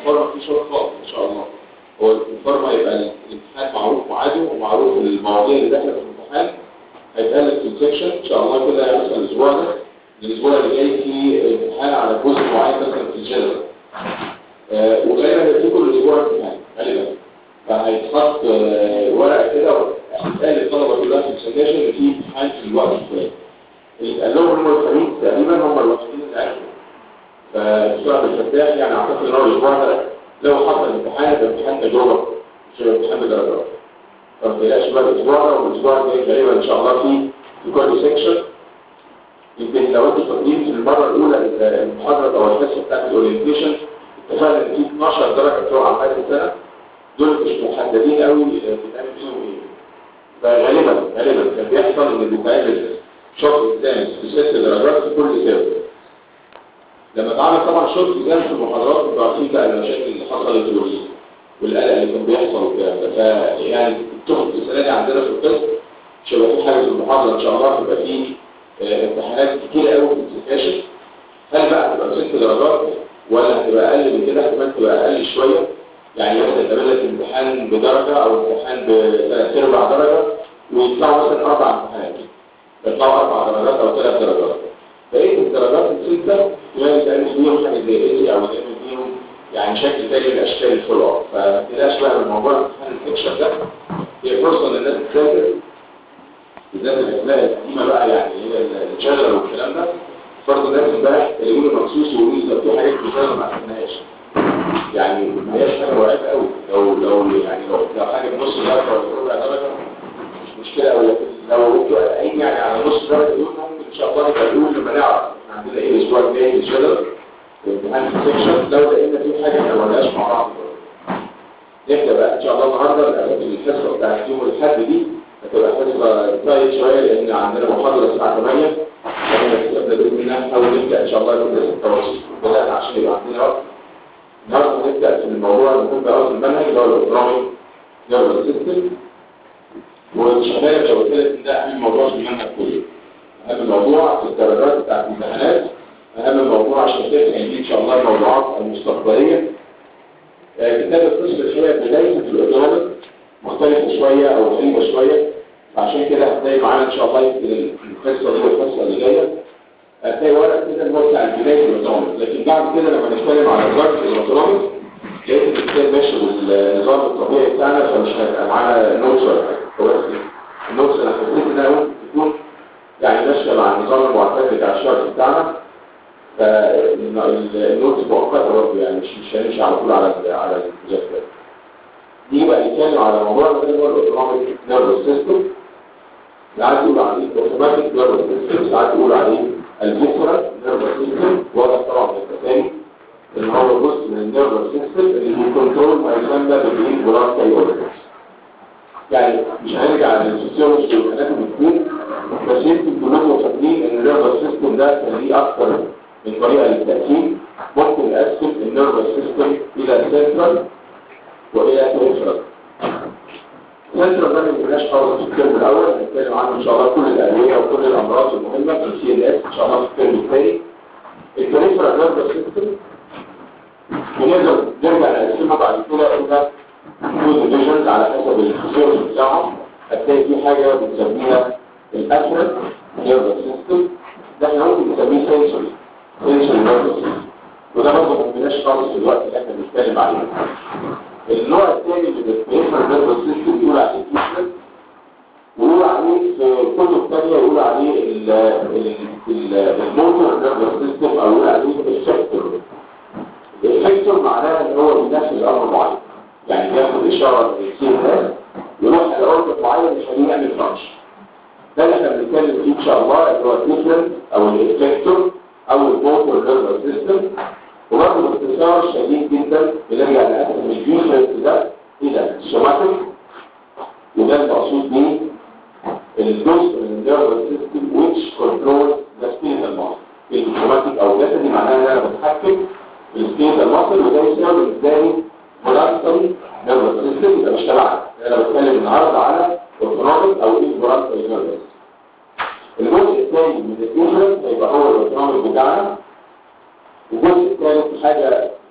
الفورما في شغل خاص ان شاء الله هو الفورما يبقى الامتحان معروف ميعاده ومعروف المواضيع اللي داخله في الامتحان هيتقال لك في السكشن ان شاء الله كده مثلا الاسبوع ده الاسبوع اللي جاي في امتحان على جزء معين مثلا في الجنرال آه وغالبا هيبقى كل اسبوع امتحان غالبا فهيتحط آه ورقه كده هيتقال للطلبه كلها في السكشن ان في امتحان في الوقت الفلاني اللي قال لهم هم الخميس تقريبا هم الوحيدين اللي عرفوا فالدكتور عبد الفتاح يعني اعتقد ان هو الاسبوع ده لو حصل امتحان يبقى امتحان تجربه مش هيبقى امتحان بدرجات فما تقلقش بقى الاسبوع ده والاسبوع الجاي غالبا ان شاء الله في في كل سيكشن يمكن لو انتوا فاكرين في المره الاولى المحاضره او الحصه بتاعت الاورينتيشن اتفقنا ان في 12 درجه بتوع على مدى السنه دول مش محددين قوي بتعمل فيهم ايه فغالبا غالبا كان بيحصل ان بيتعمل شوط اكزام في ست درجات في كل ترم لما اتعمل طبعا شوط اكزام في المحاضرات انتوا عارفين بقى المشاكل اللي حصلت والقلق اللي كان بيحصل وكده فيعني التخت السنه دي عندنا في القسم مش هيبقى في حاجه في المحاضره ان شاء الله هتبقى في امتحانات كتير قوي في السكاشن هل بقى هتبقى ست درجات ولا هتبقى اقل من كده احتمال تبقى اقل شويه يعني مثلا تعمل لك امتحان بدرجه او امتحان بثلاث ارباع درجه ويطلعوا مثلا اربع امتحانات يطلعوا اربع درجات او ثلاث درجات بقيه الدرجات السته يعني تعمل فيهم حاجه زي ايزي او تعمل فيهم يعني شكل تاني من اشكال الفولو اب فما تقلقش بقى من موضوع امتحان السكشن ده هي فرصه للناس تذاكر بالذات الاسماء القديمه بقى يعني هي الجنرال والكلام ده برضه الناس امبارح يقولوا مخصوص ويقولوا لي في حاجات في الجنرال ما عرفناهاش يعني ما هياش حاجه مرعبه قوي لو لو يعني لو لو حاجه بنص درجه ولا ربع درجه مش مشكله قوي لكن لو انتوا قايلين يعني على نص درجه دول ممكن ان شاء الله نبقى نقول لما نعرف عندنا ايه الاسبوع الجاي في الجنرال امتحان في السكشن لو لقينا في حاجه ما قلناش مع بعض نبدا بقى ان شاء الله النهارده الحصه بتاعت يوم الاحد دي هتبقى حصه طايل شويه لان عندنا محاضره الساعه 8 احنا كتبنا باذن الله نحاول نبدا ان شاء الله يوم 26 بدانا عشان يبقى عندنا وقت النهارده هنبدا في الموضوع المهم قوي في المنهج اللي هو الاوتونومي نيرفس سيستم والشباب لو قلت لك ان ده اهم موضوع في المنهج كله اهم موضوع في الدرجات بتاعت الامتحانات اهم موضوع عشان تفهم ان شاء الله الموضوعات المستقبليه كتاب القسم شويه بدايه في الاوتونومي مختلفة شوية أو غريبة شوية عشان كده هتلاقي معانا إن شاء الله يمكن القصة دي والقصة اللي جاية هتلاقي ورق كده اللي هو بتاع البداية الأوتونومي لكن بعد كده لما نتكلم على الرجل الأوتونومي لقيت الكتاب ماشي بالنظام الطبيعي بتاعنا فمش هيبقى معانا نوتس ولا حاجة بس النوتس أنا حسيت إنها ممكن تكون يعني ماشية مع النظام المعتاد بتاع الشرط بتاعنا فالنوتس مؤقتة برضه يعني مش مش هنمشي على طول على على المذاكرة دي بقى نتكلم على موضوع اللي هو الاوتونوميك نيرفس سيستم ساعات يقول عليه اوتوماتيك نيرفس سيستم ساعات يقول عليه الفيسرال نيرفس سيستم واضح طبعا من التاني ان هو جزء من النيرفس سيستم اللي بيكنترول ما يسمى بالبين بلاد كايوريكس يعني مش هنرجع للفسيولوجي والاناتومي كتير بس يمكن كلكم فاكرين ان النيرفس سيستم ده كان ليه اكثر من طريقه للتاكيد ممكن نقسم النيرفس سيستم الى سنترال والى بريفرال سنترال ده ما يبقاش خالص في الترم الاول هنتكلم عنه ان شاء الله كل الادويه وكل الامراض المهمه في السي ال اس ان شاء الله في الترم الثاني البريفرال نيرفس سيستم بنقدر نرجع نقسمها بعد كده الى تو ديفيجنز على حسب الفسيولوجي بتاعهم هتلاقي في حاجه بنسميها الافرنت نيرفس سيستم ده احنا ممكن نسميه سنسوري سنسوري نيرفس سيستم وده برضه ما بنبقاش خالص في الوقت اللي احنا بنتكلم عليه النوع الثاني من البريفرال نيرفس سيستم بيقول عليه كيسلت ويقول عليه في كتب ثانيه يقول عليه الموتور نيرفس سيستم او يقول عليه الافكتور الافكتور معناه ان هو بينفذ امر معين يعني بياخد اشاره من السي اس يروح على اوربت معين يخليه يعمل فانكشن ده اللي احنا بنتكلم فيه ان شاء الله اللي هو الديفرنت او الافكتور او الموتور نيرفس سيستم وبرضه باختصار شديد جدا بنرجع نقسم الديفرنت ده الى سوماتيك وده المقصود بيه الجزء من النيرفس سيستم which controls the skeletal muscle السوماتيك او جسدي معناه ان انا بتحكم في السكيلتال muscle وده يساوي ازاي فولانتري نيرفس سيستم يبقى مش تبعنا انا بتكلم النهارده على اوتونوميك او ايه فولانتري نيرفس الجزء الثاني من الديفرنس هيبقى هو الاوتونوميك بتاعنا الجزء الثالث حاجه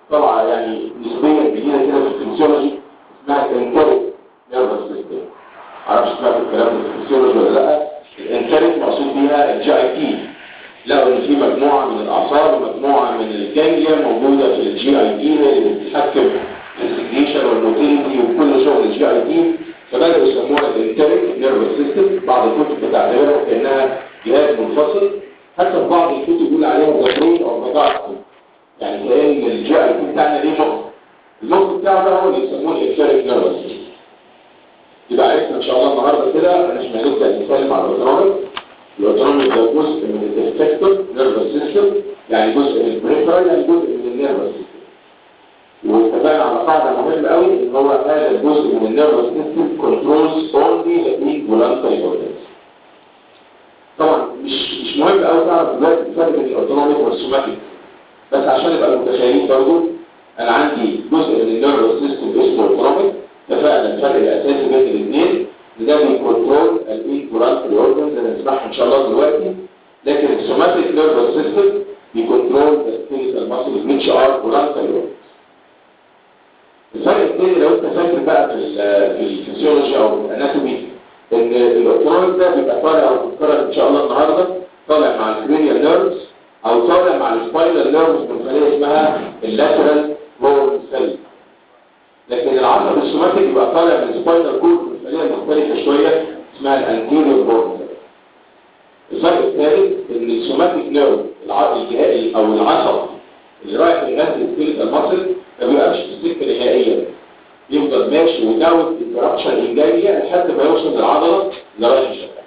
طبعا يعني نسبيا جديده كده في الفسيولوجي اسمها انتريك نيرفس سيستم معرفش سمعت الكلام ده في الفسيولوجي ولا لا الانتريك مقصود بيها الجي اي تي لقوا ان في مجموعه من الاعصاب ومجموعه من الجانجليا موجوده في الجي اي تي هي اللي بتتحكم في السكريشن والموتيليتي وكل شغل الجي اي تي فبداوا يسموها الانتريك نيرفس سيستم بعض الكتب بتعتبرها كانها جهاز منفصل حتى في بعض الكتب يقول عليها ذا برين او ذا يعني كأن الجي اي تي بتاعنا ليه مخ المخ بتاعه ده هو اللي يسموه الانتريك نيرفس سيستم يبقى عرفنا ان شاء الله النهارده كده احنا هنبدا نتكلم عن الاوتونوميك الاوتونوميك ده جزء من الافكتور نيرفس سيستم يعني جزء من البريفرال يعني جزء من النيرفس سيستم واتفقنا على قاعده مهمه قوي ان هو هذا الجزء من النيرفس سيستم كنترولز اونلي ذا فولانتري اورجنز طبعا مش مش مهم قوي تعرف دلوقتي الفرق بين الاوتونوميك والسوماتيك بس عشان نبقى متخيلين برضه انا عندي جزء من النيرفس سيستم اسمه اوتونوميك اتفقنا الفرق الاساسي بين الاثنين ده بيكنترول الانفولانتري اورجنز اللي هنسمعها ان شاء الله دلوقتي لكن السوماتيك نيرفس سيستم بيكنترول السكيليتال ماسل which are voluntary organs الفرق الثاني لو انت فاكر بقى في في الفسيولوجي او الاناتومي ان الاوتونوميك ده بيبقى طالع او بنتكرر ان شاء الله النهارده طالع مع الكرينيال نيرفز او طالع مع السباينال نيرفز من خليه اسمها اللاترال هورن سيل لكن العصب السوماتيك يبقى طالع من السباينال كورد من خليه مختلفه شويه اسمها الانتيريور هورن الفرق الثالث ان السوماتيك نيرف الجهاز او العصب اللي رايح يغذي السكيلتال ماسل ما بيبقاش في السكه نهائيا يفضل ماشي وداوت انتراكشن انجاريه لحد ما يوصل للعضله اللي رايح يشغلها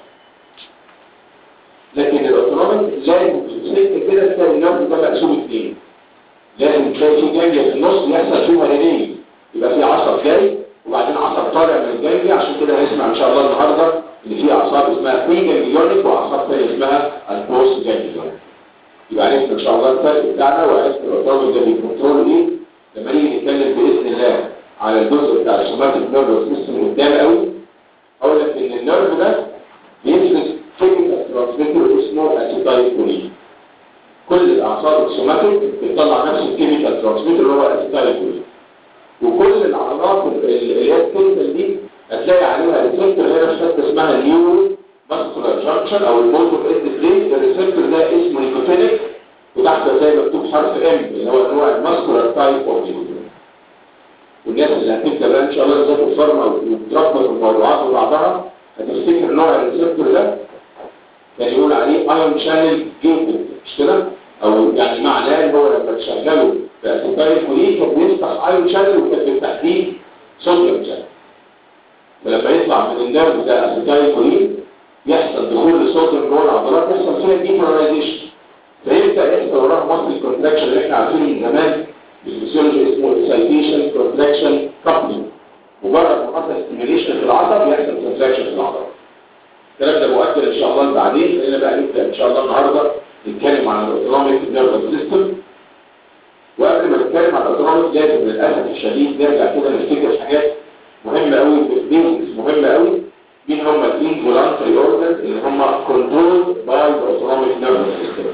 لكن الاوتونوميك لازم في السكه كده تلاقي النيرف ده مقسوم اثنين لازم تلاقي في جانجليا في النص يحصل فيه هرنيه يبقى في عصب جاي وبعدين عصب طالع من الجانجليا عشان كده هنسمع ان شاء الله النهارده ان في اعصاب اسمها بري جانجليونيك واعصاب ثانيه اسمها البوست جانجليونيك يبقى عرفنا ان شاء الله الفرق بتاعنا وعرفنا الاوتونوميك ده بيكنترول ايه لما نيجي نتكلم باذن الله على الجزء بتاع السوماتيك نيرفس سيستم قدام قوي اقول لك ان النيرف ده بيفرز كيميكال ترانسميتر اسمه اسيتايل كل الاعصاب السوماتيك بتطلع نفس الكيميكال ترانسميتر اللي هو اسيتايل وكل العضلات اللي هي الكيميكال دي هتلاقي عليها ريسبتور هنا في حته اسمها النيورو ماسكولار جانكشن او الموتور اند بليت الريسبتور ده اسمه نيكوتينيك وتحت زي مكتوب حرف ام اللي هو نوع الماسكولار تايب اوف نيكوتينيك والناس اللي هتبدا بقى ان شاء الله تذاكر فارما وتربط الموضوعات ببعضها هتفتكر نوع الريسبتور ده كان يقول عليه ايون شانل جيتد مش كده او يعني معناه ان هو لما تشغله في اسيتايل كولين كان بيفتح ايون شانل وكان بيفتح فيه صوديوم شانل فلما يطلع من النيرف ده اسيتايل كولين يحصل دخول الصوديوم جوه العضلات يحصل فيها ديبولاريزيشن فيبدا يحصل وراه مصل كونتراكشن اللي احنا عارفينه من زمان الفسيولوجي اسمه اكسايتيشن كونتراكشن كابلنج مجرد ما حصل ستيميليشن في العصب يحصل كونتراكشن في العضله الكلام ده مؤكد ان شاء الله بعدين لان بقى نبدا ان شاء الله النهارده نتكلم عن الاوتونوميك نيرفس سيستم وقبل ما نتكلم عن الاوتونوميك لازم للاسف الشديد نرجع كده نفتكر حاجات مهمه قوي بيزنس مهمه قوي مين هم الانفولانتري اورجنز اللي هم كنترول باي الاوتونوميك نيرفس سيستم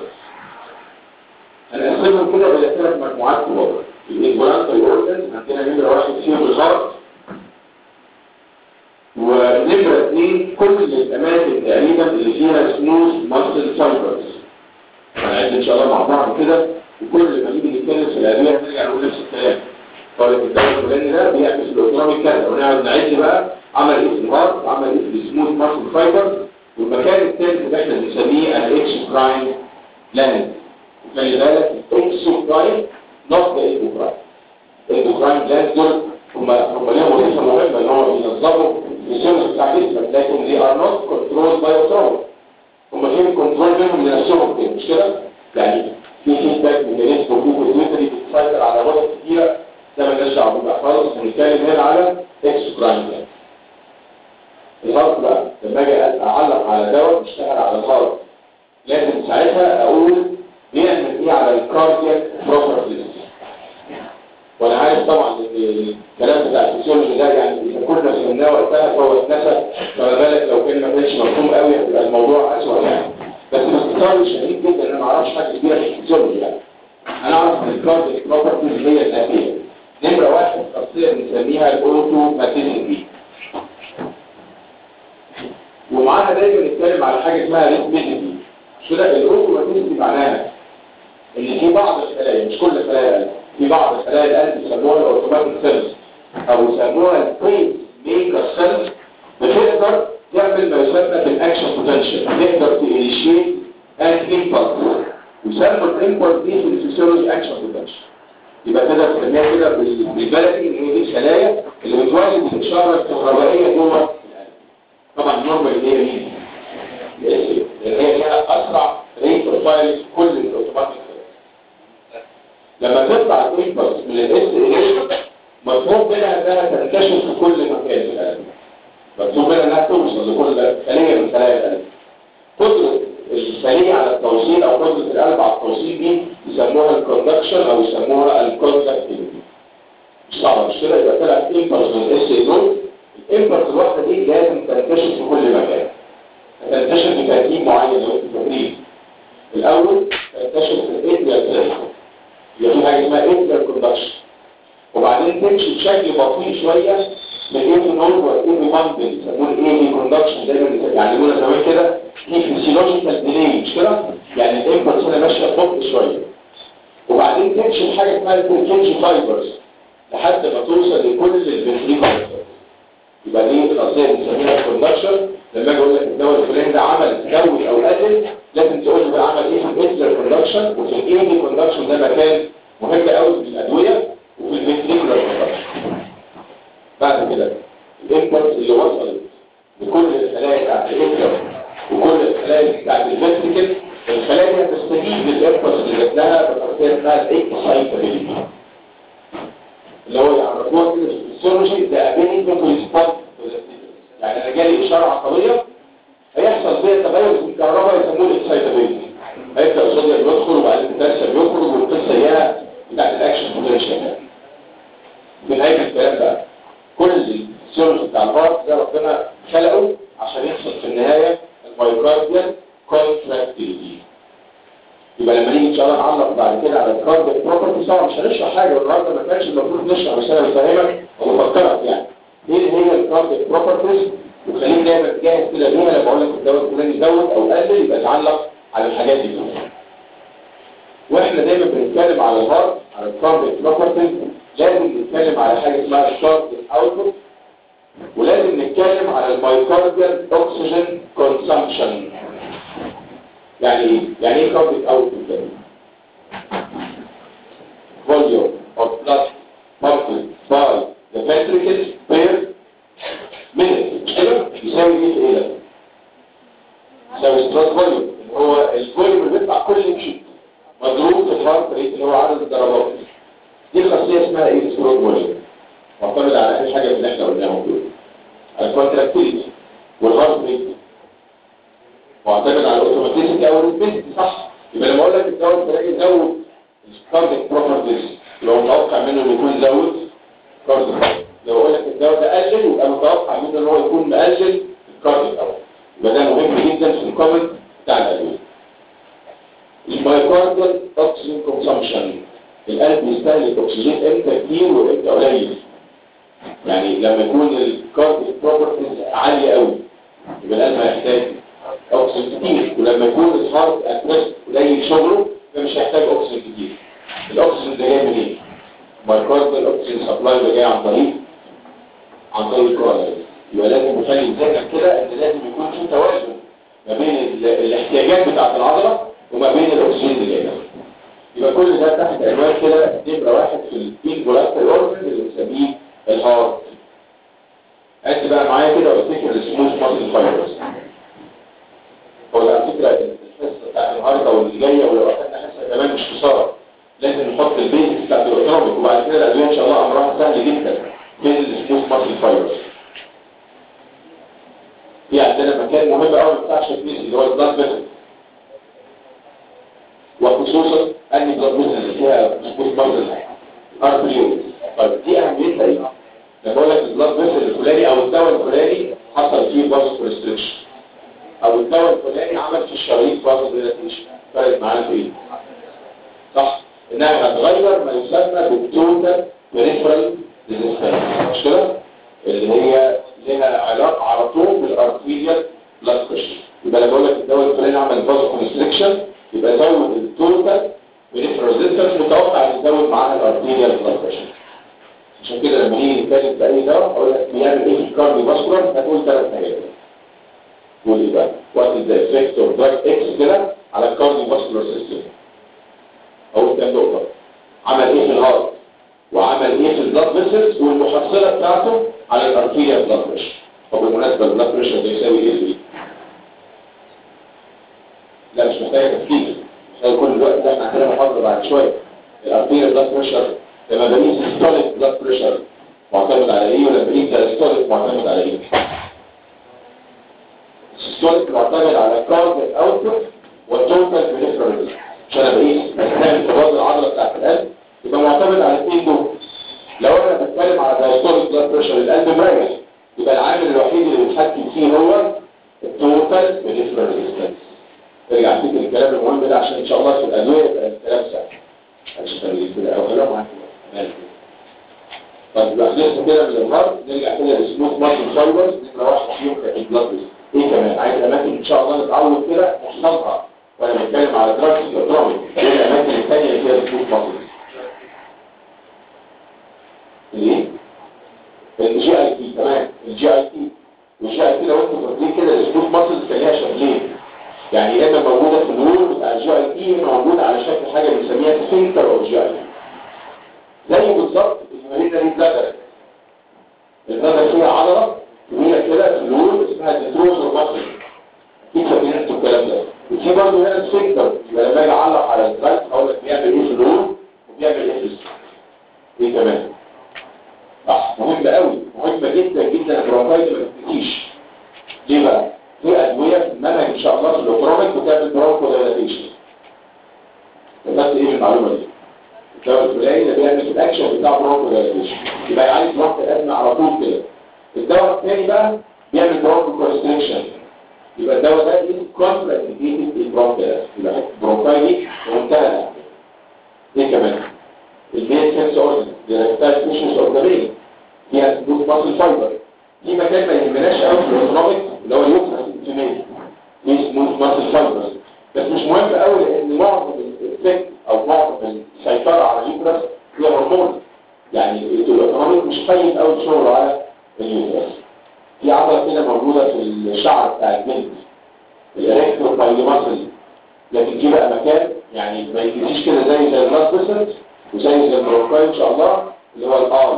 هنقسمهم كده الى ثلاث مجموعات كبار الانفولانتري اورجنز عندنا نمره واحد فيهم الهارت ونمرة اثنين كل الأماكن تقريبا اللي فيها سموث ماسل فايبرز هنعد إن شاء الله مع بعض كده وكل ما نيجي نتكلم في الأدوية نرجع نقول نفس الكلام قال الدواء الفلاني ده بيعمل في الأوتونومي كذا ونقعد نعد بقى عمل إيه في الهارت عمل إيه في السموث ماسل فايبرز والمكان الثالث اللي احنا بنسميه الإكسوكراين لاند وخلي بالك الإكسوكراين نوت ذا إيكوكراين الإيكوكراين لاند دول هم هم ليهم وظيفة مهمة إن هو بينظموا الجسم بتاع جسمك لكن they are not controlled by autonomy هم فين كنترول منهم لنفسهم كده مش كده؟ يعني في فيدباك ميكانيزم وفي كمبيوتري بتسيطر على وظائف كتيرة ده ما لناش دعوه بقى خالص بنتكلم هنا على اكسوكراين الهارت بقى لما اجي اعلق على دواء بيشتغل على الهارت لازم ساعتها اقول بيعمل ايه على الكاردياك بروبرتيز وانا عارف طبعا ان الكلام بتاع الفسيولوجي ده يعني اذا كنا فهمناه وقتها فهو اتنسى فما بالك لو كان ما كانش مفهوم قوي هتبقى الموضوع اسوء يعني بس باختصار شديد جدا انا ما اعرفش حاجه كبيره في الفسيولوجي يعني هنعرف ان الكارديك بروبرتيز هي الاتيه نمره واحد خاصيه بنسميها الاوتوماتيسيتي ومعاها دايما نتكلم على حاجه اسمها ريتميسيتي كده الاوتوماتيسيتي معناها ان في بعض الخلايا مش كل خلايا القلب في بعض خلايا القلب يسموها الاوتوماتيك سيلز او يسموها البريس ميكر سيلز بتقدر تعمل ما يسمى بالاكشن بوتنشال تقدر تانيشيت ان امبلس يسموا الامبلس دي في الفسيولوجي اكشن بوتنشال يبقى تقدر تسميها كده بالبلدي ان هي دي الخلايا اللي بتولد الاشاره الكهربائيه جوه القلب طبعا النورمال اللي هي مين؟ لان هي ليها اسرع ريت بروفايل في كل الاوتوماتيك لما تطلع الامبلس من الاس اليه مطلوب منها انها تنتشر في كل مكان في القلب مطلوب منها انها توصل لكل خليه من خلايا القلب قدره الخليه على التوصيل او قدره القلب على التوصيل دي يسموها الكوندكشن او يسموها الكوندكتيفيتي مش صعبه مش كده يبقى طلع امبلس من الاس اليه الامبلس الواحده دي لازم تنتشر في كل مكان تنتشر بترتيب معين لو انت فاكرين الاول تنتشر في الاتريال سيستم يبقى في حاجه اسمها اتريال كوندكشن وبعدين تمشي بشكل بطيء شويه من ايه نول وايه باندل يسموه الايه كوندكشن دايما يعلمونا زمان كده في فيسيولوجيكال ديلي مش كده يعني الامبلس هنا ماشيه ببطء شويه وبعدين تمشي بحاجه اسمها البركنجي فايبرز لحد ما توصل لكل الفنتريكولز يبقى دي القضيه بنسميها الكوندكشن لما اجي اقول لك الدواء الفلاني ده عمل زود او قلل لازم تقول لي بقى عمل ايه في الانتر كوندكشن وفي الايدي كوندكشن ده مكان مهم قوي في الادويه وفي الفنتريكولار كوندكشن بعد كده الامبلس اللي وصلت لكل الخلايا بتاعت الانتر وكل الخلايا بتاعت الفنتريكل الخلايا دي هتستجيب للامبلس اللي جات لها بطريقه اسمها الاكسايتابيلتي اللي هو يعرفوها كده في الفسيولوجي ده ابيني ريسبونس يعني انا جالي اشاره عصبيه هيحصل فيها تغير في الكهرباء يسموه الاكسايتابيلتي هيبدا الصوديوم يدخل وبعدين البوتاسيوم يخرج والقصه هي بتاعت الاكشن بوتنشال في نهايه الكلام بقى كل الفسيولوجي بتاع الهارت ده ربنا خلقه عشان يحصل في النهايه المايوكارديال كونتراكتيليتي يبقى لما نيجي ان شاء الله نعلق بعد كده على الكارديال بروبرتي طبعا مش هنشرح حاجه النهارده ما كانش المفروض نشرح بس انا بفهمك وبفكرك يعني ايه هي الكارديال بروبرتيز وخليك دايما جاهز كده ليها لما اقول لك الدواء الفلاني زود او قلل يبقى تعلق على الحاجات دي كلها واحنا دايما بنتكلم على الهارت على الكارديال بروبرتيز لازم نتكلم على حاجه اسمها الكارديال اوتبوت ولازم نتكلم على المايوكارديال اوكسجين كونسامبشن يعني ايه؟ يعني ايه كارديال اوتبوت ده؟ volume of blood pumped by the ventricles per minute مش كده؟ يساوي ايه في ايه ده؟ يساوي ستراس فوليوم اللي هو الفوليوم اللي بيطلع كل بيت مضروب في الهارت ريت اللي هو عدد الضربات دي خاصيه اسمها ايه ستراس فوليوم معتمد على اي حاجه من اللي احنا قلناهم دول على الكونتراكتيليتي والهارت ريت معتمد على الاوتوماتيسيتي او الريتميسيتي صح يبقى لما اقول لك الدواء تلاقي زود الكارديك بروبرتيز لو متوقع منه انه يكون زود كارديك لو اقول لك الدواء ده قلل يبقى متوقع منه ان هو يكون مقلل الكارديك اول يبقى ده مهم جدا في الكومنت بتاع الادويه المايوكارديال اوكسجين كونسامشن القلب يستهلك اكسجين امتى كتير وامتى قليل يعني لما يكون الكارديك بروبرتيز عاليه قوي يبقى القلب هيحتاج اكسجين كتير ولما يكون الهارت اتريست قليل شغله يبقى مش هيحتاج اكسجين كتير الاكسجين ده جاي منين؟ مايوكارديال اوكسجين سبلاي ده جاي عن طريق عن طريق الكورونا يبقى لازم نخلي ذهنك كده ان لازم يكون في توازن ما بين ال- الاحتياجات بتاعت العضله وما بين الاكسجين اللي جاي لها. يبقى كل ده تحت عنوان كده نمره واحد في البين فولاتيل اورجن اللي بنسميه الهارت عد بقى معايا كده وافتكر السموث ماسل فايبرز هو ده على فكره الحصه بتاعت النهارده واللي جايه ولو اخدنا حصه كمان مش خساره لازم نحط البيزكس بتاعت الاوتونوميك وبعد كده الادويه ان شاء الله امرها سهل جدا من السموث ماسل فايبرز في عندنا مكان مهم قوي بتاع الشفيس اللي هو البلاد فيسل وخصوصا ان البلاد فيسل اللي فيها سموث ماسل ارتريول طيب دي اهميتها ايه؟ لما اقول لك البلاد فيسل الفلاني او الدواء الفلاني حصل فيه باز ريستريكشن او الدواء الفلاني عمل في الشرايين باز ريلاتيشن فرقت معانا في ايه؟ صح انها هتغير ما يسمى بالتوتال بريفرال ريزيستنس مش كده اللي هي لها علاقه على طول بالارتيريال بلاد بريشر يبقى لما بقول لك الدواء الفلاني عمل فازو كونستريكشن يبقى زود التوتال بريفرال ريزيستنس متوقع ان يزود معاها الارتيريال بلاد بريشر عشان كده لما نيجي نتكلم في اي دواء اقول لك بيعمل ايه في الكارديو فاسكولار هتقول ثلاث حاجات تقول ايه بقى وات از ذا افكت اوف دراج اكس كده على الكارديو فاسكولار سيستم اول كام نقطه عمل ايه في الهارت وعمل ايه في البلاد فيسلز والمحصله بتاعته على الارتيريال بلاد بريشر طب بالمناسبه البلاد بريشر ده يساوي ايه في لا مش محتاج تفكير محتاج كل الوقت ده احنا عندنا محاضره بعد شويه الارتيريال بلاد بريشر لما بقيس ستوليك بلاد بريشر معتمد على ايه ولا بقيس دايستوليك معتمد على ايه السيستوليك معتمد على كاردياك اوتبوت والتوتال بريفرال عشان انا بقيس اثناء انقباض العضله بتاعت القلب يبقى معتمد على الاثنين دول لو انا بتكلم على دايستوليك بلاد بريشر القلب مريح يبقى العامل الوحيد اللي بيتحكم فيه هو التوتال بريفرال ريزيستنس ارجع افتكر الكلام المهم ده عشان ان شاء الله في الادويه يبقى الكلام سهل عشان خليه كده او خليها معاك طيب يبقى خلصنا كده من الهارد نرجع كده للسموث ماسل فايبرز نمره واحده فيهم كانت البلاد بريشر ايه كمان عايز اماكن ان شاء الله نتعود كده نحفظها وانا بتكلم على دراجز الاوترامي ايه الاماكن الثانيه اللي فيها سموث ماسل الايه الجي اي تي تمام الجي اي تي والجي اي تي لو انتوا فاكرين كده السموث ماسل كان ليها شكلين يعني يا اما موجوده في الوول بتاع الجي اي تي يا اما موجوده على شكل حاجه بنسميها سفنكتر او جي اي تي زي بالظبط المريضه دي بلادر البلادر فيها عضله كبيره كده في الوول اسمها ديتروز ماسل في فاكرين انتوا الكلام ده وفي برضه هنا سفنكتر يبقى لما اجي اعلق على الدراج اقول لك بيعمل ايه في الوول وبيعمل ايه في السفنكتر ايه كمان صح مهمه قوي مهمه جدا جدا البرونكايت ما تنسيش ليه بقى في ادويه في المنهج ان شاء الله في الاوتروميك بتعمل برونكو دايلاتيشن بس ايه المعلومه دي الدواء الفلاني ده بيعمل الاكشن بتاع برونكو دايلاتيشن يبقى عايز ضغط الازمه على طول كده الدواء الثاني بقى بيعمل برونكو كونستريكشن يبقى الدواء ده ايه كونترا انديكيتد البرونكايتس يبقى البرونكايتس ومنتهى ايه كمان المين سنس اورجن ديركتال تيشوز اوف ذا برين فيها سبوت ماسل فايبر في مكان ما يهمناش قوي في الاوتونوميك اللي هو اليوترس الانتيميت في سموث ماسل فايبرز بس مش مهم قوي لان معظم الافكت او معظم السيطره على اليوترس هي هرمون يعني الاوتونوميك مش خايف قوي شغله على اليوترس في عضله كده موجوده في الشعر بتاع الجلد الاريكتروبايلي ماسل لكن دي بقى مكان يعني ما يجيش كده زي زي البلاد فيسلز وزي زي البروكاي ان شاء الله اللي هو الاي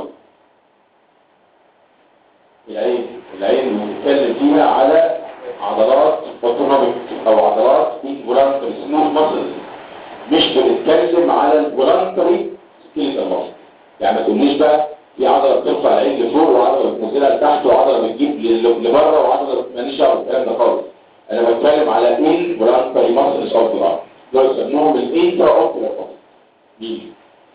العين العين بنتكلم فيها على عضلات اوتونوميك او عضلات فولانتري سموث ماسل مش بنتكلم على الفولانتري سكيلتال ماسل يعني ما تقوليش بقى في عضله بترفع العين لفوق وعضله بتنزلها لتحت وعضله بتجيب لبره وعضله ماليش دعوه بالكلام ده خالص انا بتكلم على ايه فولانتري ماسلز اوف ذا دول يسموهم الانترا اوكيولار مين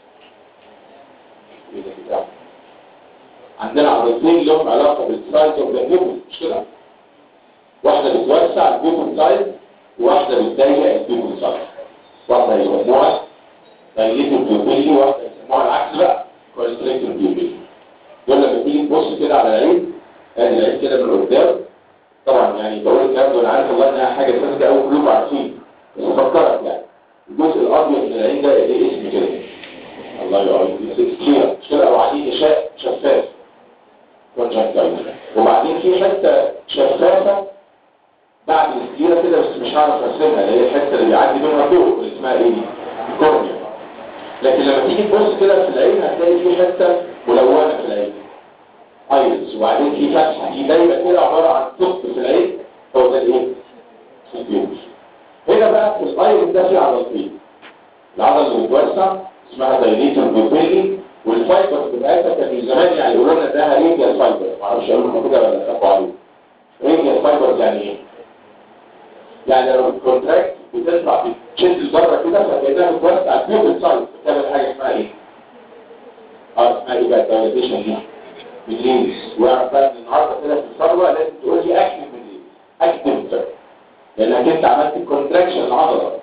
عندنا عضلتين لهم علاقة بالسايز اوف ذا بيبل مش كده واحدة بتوسع البيبل سايز وواحدة بتضيق البيبل سايز واحدة يسموها دايليتد بيبلي وواحدة يسموها العكس بقى كونستريكتد بيبلي دول لما تيجي تبص كده على العين ادي العين كده من قدام طبعا يعني بقول الكلام ده وانا عارف والله انها حاجة ساذجة قوي كلكم عارفين بس افكرك يعني الجزء الابيض من العين ده ليه اسم كده الله يعين كتير مش كده او عليه غشاء شفاف كونجكتيفا وبعدين في حته شفافه بعد السكيره كده بس مش هعرف ارسمها اللي هي الحته اللي بيعدي منها الضوء اللي اسمها ايه دي الكورنيا لكن لما تيجي تبص كده في العين هتلاقي في حته ملونه في العين ايرس وبعدين في فتحه دي دايما كده عباره عن ثقب في العين هو ده الايه؟ البيوت هنا بقى في الايرس ده في عضلتين العضله اللي بتوسع اسمها دايليتور بيبيلي والفايبر بتاعتها كان من زمان يعني يقولوا لنا ده ريديال فايبر ما اعرفش اقول لكم كده ولا تفقوا عليه ريديال فايبر يعني ايه يعني لو الكونتراكت بتطلع بتشد لبره كده فكانها بتوسع البيوبل سايز بتعمل حاجه اسمها ايه اه اسمها ايه بقى الدايليتيشن دي بالليل واعرف بقى ان النهارده كده في الثروه لازم تقول لي اكتب بالليل اكتب لانك انت عملت الكونتراكشن العضله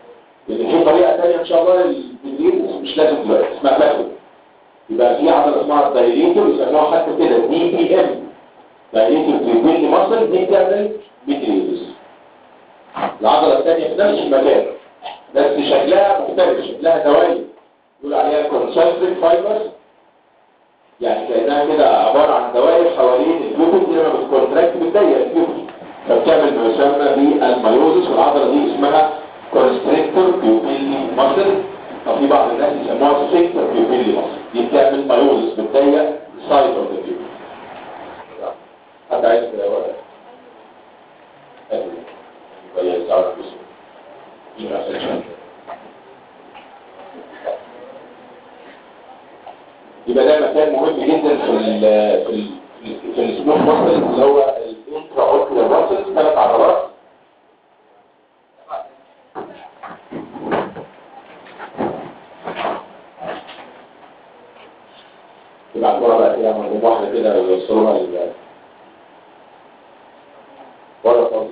لان في طريقه ثانيه ان شاء الله للتدريب مش لازم دلوقتي اسمها باثو يبقى في عضله اسمها الدايليتور يسموها حتى كده دي بي ام دايليتور بريبيلي ماسل دي بتعمل ميتريوز العضله الثانيه في نفس المكان بس شكلها مختلف شكلها دوائر يقول عليها كونسنتريك فايبرز يعني كانها كده عباره عن دوائر حوالين الكيوبيد لما بتكونتراكت بتضيق الكيوبيد فبتعمل ما يسمى بالمايوزس والعضله دي اسمها كونستريكتور بيوبيلي ماسل وفي بعض الناس يسموها سيكتور بيوبيلي ماسل دي بتعمل مايوزس بتضيق السايد اوف ذا كيوبيد حد عايز كده ولا يبقى يساعد بسم يبقى ده مكان مهم جدا في ال في ال في السموث ماسل اللي هو الانترا اوكيولار ماسل ثلاث عضلات يبعتوها بقى كده من واحده كده يوصلوها لل ولا خالص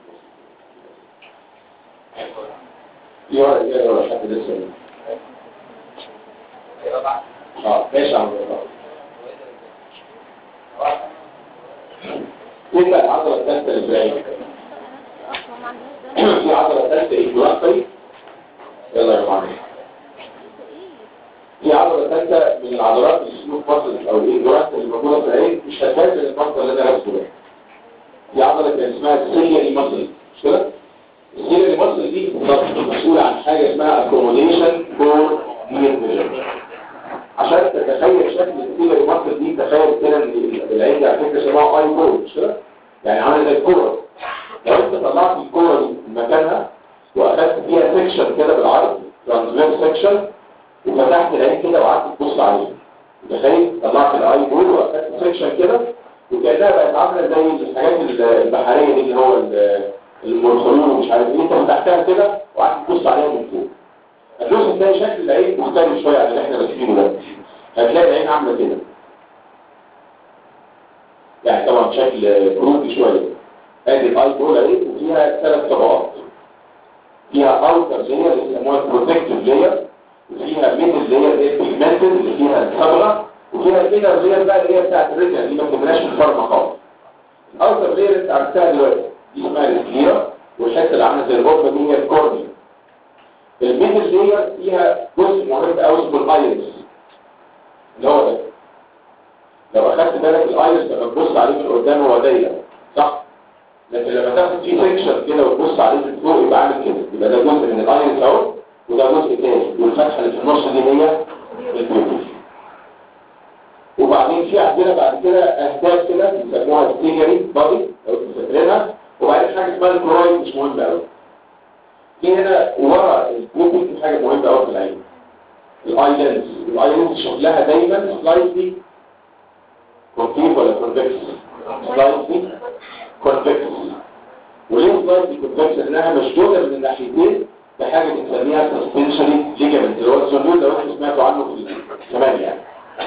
في ورقه كده ولا حد لسه اه ماشي يا عم يبقى العضله الثالثه الابراهيم في عضله ثالثه ايجورانتري يلا يا معلم في عضله ثالثه من العضلات السلوك ماسل او الايجورانت اللي موجوده في العين مش هتبان من المنظر اللي انا راسمه ده في عضله كان اسمها السيلياري ماسل مش كده السيلياري ماسل دي مسؤوله عن حاجه اسمها اكوموديشن فور نير فيجن عشان تتخيل شكل السيلياري ماسل دي تخيل كده ان العين دي على فكره اسمها اي بول مش كده يعني عامله زي الكوره لو انت طلعت الكوره دي من مكانها واخدت فيها سيكشن كده بالعرض ترانسفير سيكشن وفتحت العين كده وقعدت تبص عليه تخيل طلعت الاي بول واخدت سيكشن كده وكانها بقت عامله زي الحاجات البحريه دي اللي هو المرسلون ومش عارف ايه انت فتحتها كده وقعدت تبص عليها من فوق هتبص تلاقي شكل العين مختلف شويه عن اللي احنا راسمينه ده هتلاقي العين عامله كده يعني طبعا شكل كروكي شويه ادي الاي بول اهي وفيها ثلاث طبقات فيها اوتر لاير اللي بيسموها البروتكتيف لاير وفيها ميدل لاير اللي هي البيجمنتد اللي فيها الصبغه وفيها الانر لاير بقى اللي هي بتاعت الريتنا دي ما بتبقاش في الفرمه خالص الاوتر لاير انت عرفتها دلوقتي دي اسمها السكليرا والحته اللي عامله زي الغرفه دي هي الكورنيا الميدل لاير فيها جزء مهم قوي اسمه الايرس اللي هو ده لو اخدت بالك الايرس لما تبص عليه من قدام هو ضيق صح لكن لما تاخد فيه سيكشن كده وتبص عليه من فوق يبقى عامل كده يبقى ده جزء من الايرس اهو وده جزء تاني والفتحه اللي في النص دي هي البيوتي وبعدين في عندنا بعد كده اهداف كده بيسموها السيجري بادي لو انتوا فاكرينها وبعدين حاجه اسمها الكرويد مش مهمه قوي في هنا ورا البيوتي في حاجه مهمه قوي في العين الاي لينز الاي لينز شكلها دايما سلايدلي كونكيف ولا كونفكس سلايدلي كونفكس وليه سلايدلي كونفكس لانها مشدوده من الناحيتين بحاجه بنسميها سسبنشني ليجامنت اللي هو الزنون لو انتوا سمعتوا عنه في زمان يعني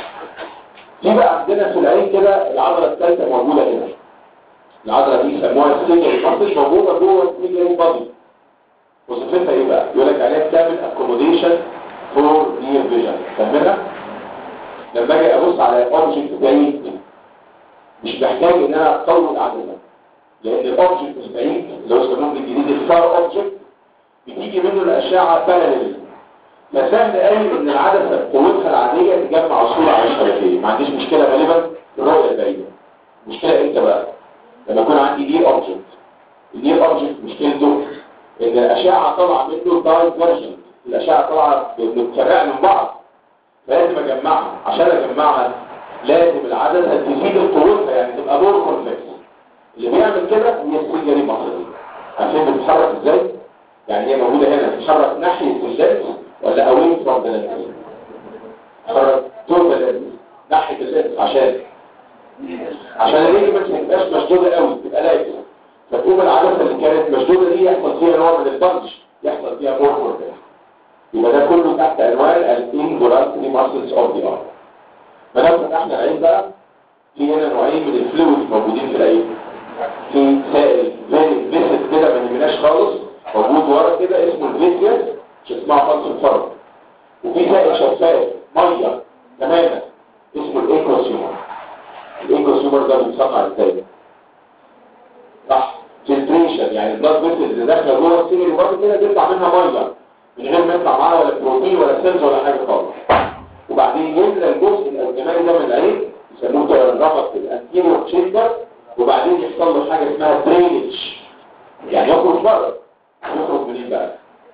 في بقى عندنا في العين كده العضله الثالثه موجوده هنا العضله دي يسموها السيجري ماسل موجوده جوه السيجري بادي وظيفتها ايه بقى يقول لك عليها بتعمل اكوموديشن فور نير فيجن فاهمها لما اجي ابص على اوبجكت بعيد مش محتاج ان انا اطول العدسه لان الاوبجكت البعيد اللي هو يسموه بالانجليزي الفار اوبجكت بتيجي منه الاشعه باراليل فسهل قوي ان العدسه بقوتها العاديه تجمع صوره على الشبكيه ما عنديش مشكله غالبا في الرؤيه البعيده المشكله امتى بقى لما يكون عندي دي اوبجكت الدي اوبجكت مشكلته ان الاشعه طالعه منه دايفرجن الاشعه طالعه متفرقه من بعض لازم اجمعها عشان اجمعها لازم العدسه تزيد قوتها يعني تبقى مور كونفكس اللي بيعمل كده هي السيجري مصري عشان بتتحرك ازاي يعني هي موجوده هنا تتحرك ناحيه اللينس ولا اوين فروم ذا لينس تتحرك تو ذا لينس ناحيه اللينس عشان عشان الليجمنت ما تبقاش مشدوده قوي تبقى لايكه فتقوم العدسه اللي كانت مشدوده دي يحصل فيها نوع من البنج يحصل فيها مور كونفكس يبقى ده كله تحت عنوان الانجولارتري ماسلز اوف ذا اي ما دام فتحنا العين بقى في هنا نوعين من الفلويد موجودين في العين في سائل فيسد كده ما يهمناش خالص موجود ورا كده اسمه الفيسيوس مش اسمها خلص الفرد وفي سائل شفاف ميه تماما اسمه الايكوسيومر الايكوسيومر ده بيتصنع ازاي صح فلتريشن يعني البلاد فيسل اللي داخله جوه السيل وبعد كده تطلع منها ميه من غير ما يطلع معاها ولا بروتين ولا سيلز ولا حاجه خالص وبعدين يملى الجزء الجمالي ده من العين يسموه كده الرفق الانتيريور تشيمبر وبعدين يحصل له حاجه اسمها درينج يعني يخرج بره يخرج منين بقى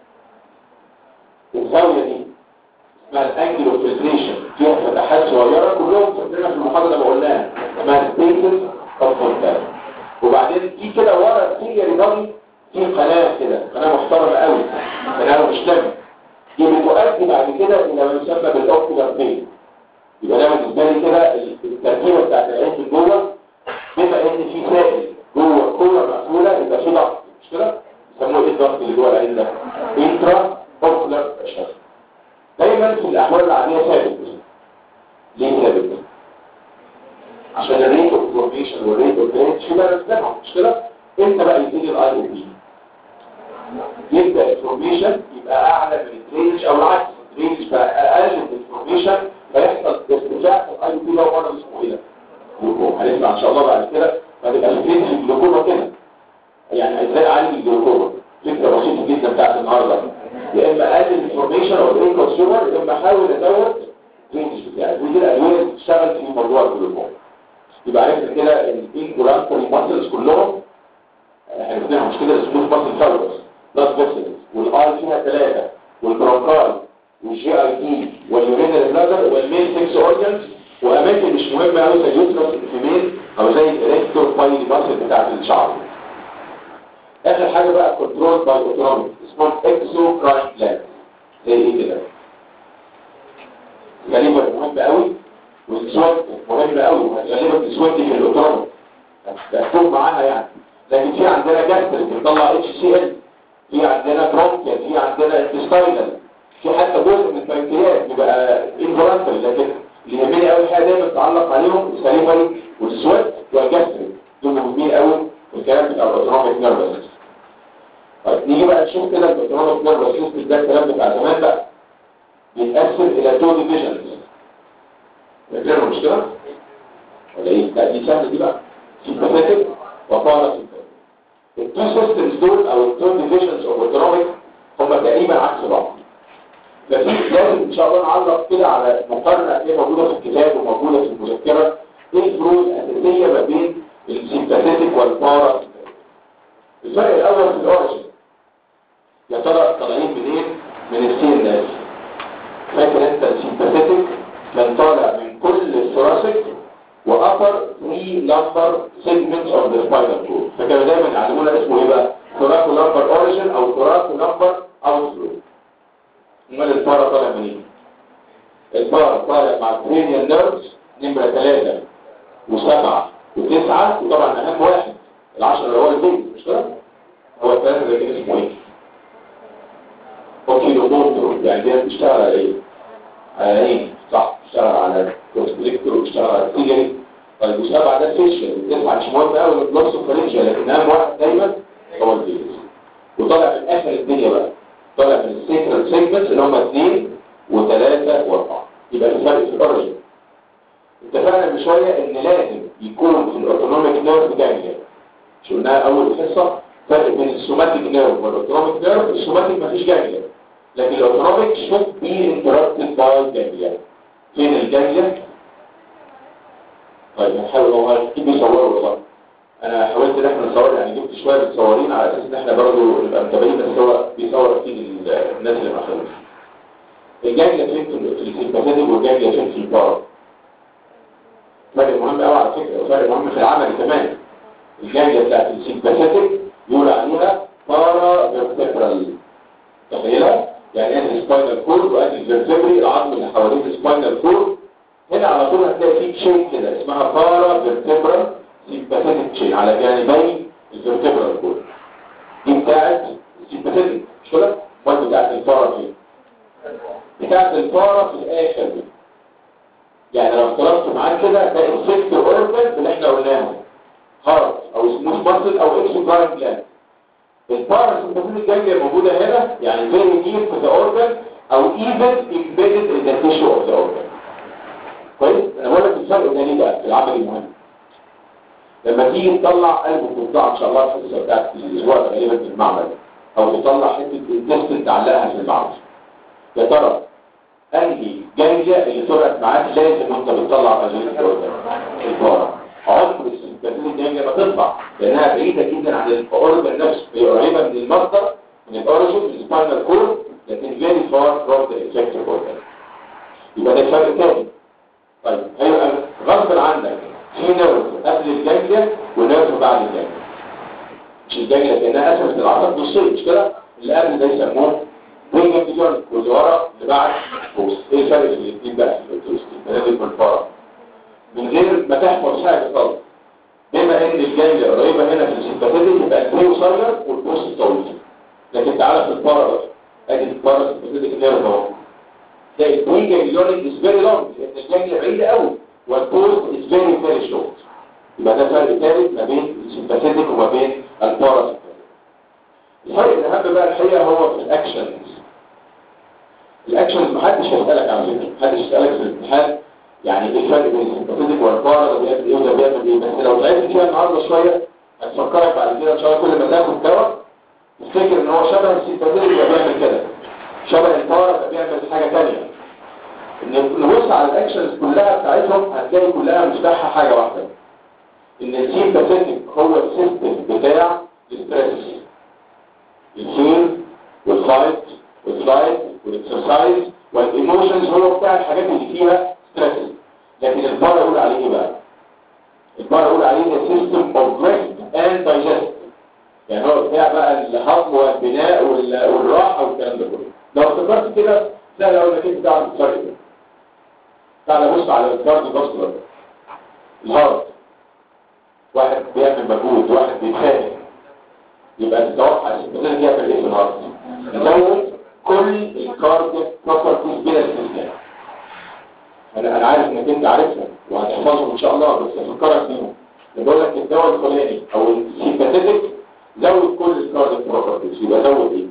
الزاويه دي اسمها الانجل اوف فلتريشن فيها فتحات صغيره كلهم فاكرينها في المحاضره اللي قلناها اسمها سبيسز اوف فلتر وبعدين في كده ورا السيريا رياضي في قناه كده قناه محترمه قوي قناه مش دم دي بتؤدي بعد كده الى ما يسمى بالاوكيولار بين يبقى ده بالنسبه لي كده التركيبه بتاعت العين من جوه بما ان في سائل جوه كوره مقفوله يبقى في ضغط مش كده يسموه ايه الضغط اللي جوه العين ده انترا اوكيولار بريشر دايما في الاحوال العاديه ثابت ليه ثابت عشان الريت اوف فورميشن والريت اوف درينج في بالانس بينهم مش كده انت بقى يزيد الاي او بي يبدا الفورميشن يبقى اعلى من الدرينج او العكس الدرينج بقى اقل من الفورميشن فيحصل ارتفاع في الاي او بي لو مره اسمه ايه ده جلوكوما هنسمع ان شاء الله بعد كده فتبقى الفين في الجلوكوما كده يعني ازاي اعالج الجلوكوما فكره بسيطه جدا بتاعت النهارده يا اما اقلل الفورميشن او الايه كونسيومر يا اما احاول ازود الدرينج بتاعي ودي الادويه اللي بتشتغل في موضوع الجلوكوما يبقى عرفنا كده ان الانجولانتري ماسلز كلهم عرفناها مش كده سموث ماسل فايبرز بلاد فيسلز والاي فيها ثلاثه والبرونكاي والجي اي تي واليورينال بلادر والمين 6 اورجنز واماكن مش مهمه قوي زي اليوترس الفيميل او زي الريكتور بايلي ماسل بتاعت الشعر اخر حاجه بقى كنترول باي اوتونومي اسمه اكسو كراين بلان زي ايه كده غالبا مهم قوي والسويت مهم قوي غالبا السويت في الاوتونومي مكتوب معاها يعني لكن في عندنا جاستريك بتطلع اتش سي ال في عندنا برونكيال في عندنا انتستاينال في حتى جزء من البنكرياس بيبقى انفولانتري لكن اللي يهمني قوي حاجه دايما تتعلق عليهم السليفري والسويت والجاستريك دول مهمين قوي في الكلام بتاع الاوتونوميك نيرفس طيب نيجي بقى نشوف كده الاوتونوميك نيرفس سيستم ده الكلام بتاع زمان بقى بيتقسم الى تو ديفيجنز فاكرينه مش كده؟ ولا ايه؟ لا دي سهله دي بقى سيمباثيك وبارا التو سيستمز دول او التو ديفيجنز اوف اوتونوميك هم تقريبا عكس بعض لكن لازم ان شاء الله نعرف كده على مقارنه ايه موجوده في الكتاب وموجوده في المذكره ايه الفروق الاساسيه ما بين السيمباثيك والبارا الفرق الاول في الاوريجن يا ترى طالعين منين من السي ان اس فاكر انت السيمباثيك كان طالع من كل الثراسك وأبر 3 نمبر segments of the spinal cord فكانوا دايما يعلمونا اسمه ايه بقى ثراكو نمبر اوريجن او ثراكو نمبر اوتفلو امال البارا طالع منين البارا طالع مع الكرينيال نيرفز نمرة 3 و7 و9 وطبعا اهم واحد العشرة اللي هو البيت مش كده هو الثلاثة ده كان اسمه ايه اوكيلو موتور يعني دي بتشتغل على ايه على ايه صح اشتغل على كونستريكتور واشتغل على السيجري طيب وسبعة ده فيشل التسعة مش مهم قوي البلس وفرنجيا لكن اهم واحد دايما هو الفيشل وطالع في اخر الدنيا بقى طالع من السيكرال سيجمنتس اللي هم اثنين وثلاثة واربعة يبقى الفرق في الاوريجن اتفقنا من شوية ان لازم يكون في الاوتونوميك نيرف جانجليا مش قلناها اول حصة فرق بين السوماتيك نيرف والاوتونوميك نيرف السوماتيك مفيش جانجليا لكن الاوتونوميك should be interrupted by ganglia فين الجانجليا طيب هنحاول هو هنجيب يصوروا والله انا حاولت ان احنا نصور يعني جبت شويه متصورين على اساس ان احنا برضه نبقى متابعين بس هو بيصور اكيد الناس اللي ما خدوش الجانجليا فين في السيمباثيك والجانجليا فين في البارا فرق مهم قوي على فكره وفرق مهم في العمل كمان الجانجليا بتاعت السيمباثيك يقول عليها بارا فيرتبرال تخيلها يعني ادي السباينال كورد وادي الفيرتبري العظم اللي حوالين السباينال كورد هنا على طول هتلاقي في تشين كده اسمها بارا فيرتبرال سيمباثيك تشين على جانبي الفيرتبرال كورد دي بتاعت السيمباثيك مش كده؟ وانت بتاعت البارا فين؟ بتاعت البارا في الاخر دي يعني لو اختلطت معاك كده هتلاقي السيكت اورجن اللي احنا قلناه هارت او سموث ماسل او اكسوكراين جلاند الباراسمباثيك جانجليا موجودة هنا يعني very near to the organ او even embedded in the tissue of the organ كويس انا بقول لك الفرق ده ليه بقى في العمل المهم لما تيجي تطلع قلب وتطلع ان شاء الله الحصه بتاعت الاسبوع ده غالبا في المعمل او تطلع حته الانتست تعلقها في المعمل يا ترى انهي جانجليا اللي طلعت معاك لازم وانت بتطلع غازين الاورجن البارا عمر السيمباثيك جانجليا ما تطلع لانها بعيده جدا عن الاورجن نفسه هي قريبه من المصدر من الاوريجن من السباينال كورد لكن very far from the effective organ يبقى ده فرق تاني طيب هيبقى غصب عنك في نيرف قبل الجانجليا ونيرف بعد الجانجليا مش الجانجليا كانها قسمت العصب نصين مش كده اللي قبل ده يسموه وينج جوينت واللي ورا اللي بعد بوست ايه الفرق في الاثنين بقى في الاوتوستي المنابل والفرع من غير ما تحفظ حاجه خالص بما ان الجانجليا قريبه هنا في السيمباثيك يبقى البري قصير والبوست طويل لكن تعالى في البارا بقى ادي البارا سيمباثيك نيرف اهو تلاقي الوينج جوينت از فيري لونج لان الجانجليا بعيده قوي والبوست از فيري فيري شورت يبقى ده فرق ثالث ما بين السيمباثيك وما بين البارا الفرق الاهم بقى الحقيقه هو في الاكشنز الاكشنز محدش هيسالك عن فكره محدش يسالك في الامتحان يعني ايه الفرق بين السيمباثيك والبارا ده بيعمل ايه وده بيعمل ايه بس لو لعبت فيها النهارده شويه هتفكرك بعد كده ان شاء الله كل ما تاخد دواء تفتكر ان هو شبه السيمباثيك يبقى بيعمل كده شبه البارا يبقى بيعمل حاجه ثانيه ان نبص على الاكشنز كلها بتاعتهم هتلاقي كلها مشتاحه حاجه واحده ان السيمباثيك هو السيستم بتاع الستريس الفير والفايت والفلايت والاكسرسايز والايموشنز هو بتاع الحاجات اللي فيها ستريس لكن البار يقول عليه ايه بقى البار يقول عليه سيستم اوف ريست اند دايجست يعني هو بتاع بقى الهضم والبناء والراحه والكلام ده كله لو افتكرت كده سهل اقول لك انت تعرف الفرق ده تعالى بص على الكارديو فاسكولار الهارت واحد بيعمل مجهود واحد بيتخانق يبقى تتوقع السيمباثيك يعمل ايه في الهارت يزود كل الكارديك بروبرتيز بلا استثناء انا انا عارف انك انت عارفهم وهتحفظهم ان شاء الله بس افكرك بيهم بقول لك الدواء الفلاني او السيمباثيك زود كل الكارديك بروبرتيز يبقى زود ايه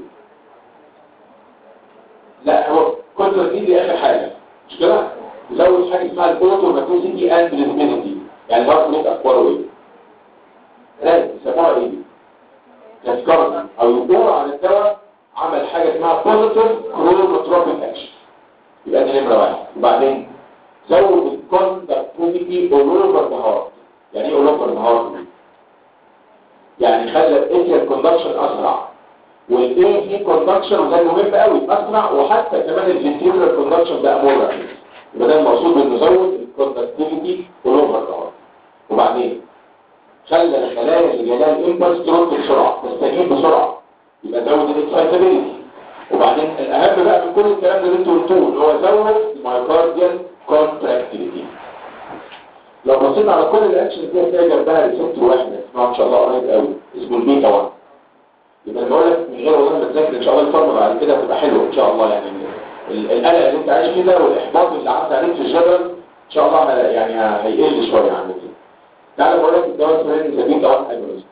لا هو كل دي دي اخر حاجه مش كده زود حاجه اسمها الاوتوماتيسيتي اند ريسبيليتي يعني الهارت ريت اخباره ايه لا يسموها ايه تذكرنا او يدور على الدواء عمل حاجة اسمها positive chronotropic action يبقى دي نمرة واحد وبعدين زود الكوندكتيفيتي all over the heart يعني ايه all over the heart يعني خلى الاتيال كوندكشن اسرع والاي في كوندكشن وده مهم قوي اسرع وحتى كمان الفنتريكولار كوندكشن ده امور يبقى ده المقصود انه زود الكوندكتيفيتي all over the heart وبعدين خلى الخلايا اللي جالها الامبلس ترد بسرعه تستجيب بسرعه يبقى زود الاكسايتابيلتي وبعدين الاهم بقى من كل الكلام اللي انتوا قلتوه اللي هو زود المايوكارديال كونتراكتيفيتي لو بصينا على كل الاكشنز دي هتلاقي جنبها ريسبتور واحد اسمها ان شاء الله قريب قوي اسمه البيتا 1 يبقى بقول لك من غير والله ما تذاكر ان شاء الله الفورمه بعد كده هتبقى حلوه ان شاء الله يعني القلق اللي انت عايش فيه ده والاحباط اللي عدى عليك في الجدول ان شاء الله يعني هيقل شويه عن كده تعالى بقول لك الدواء الفلاني زي بيتا 1 اجونست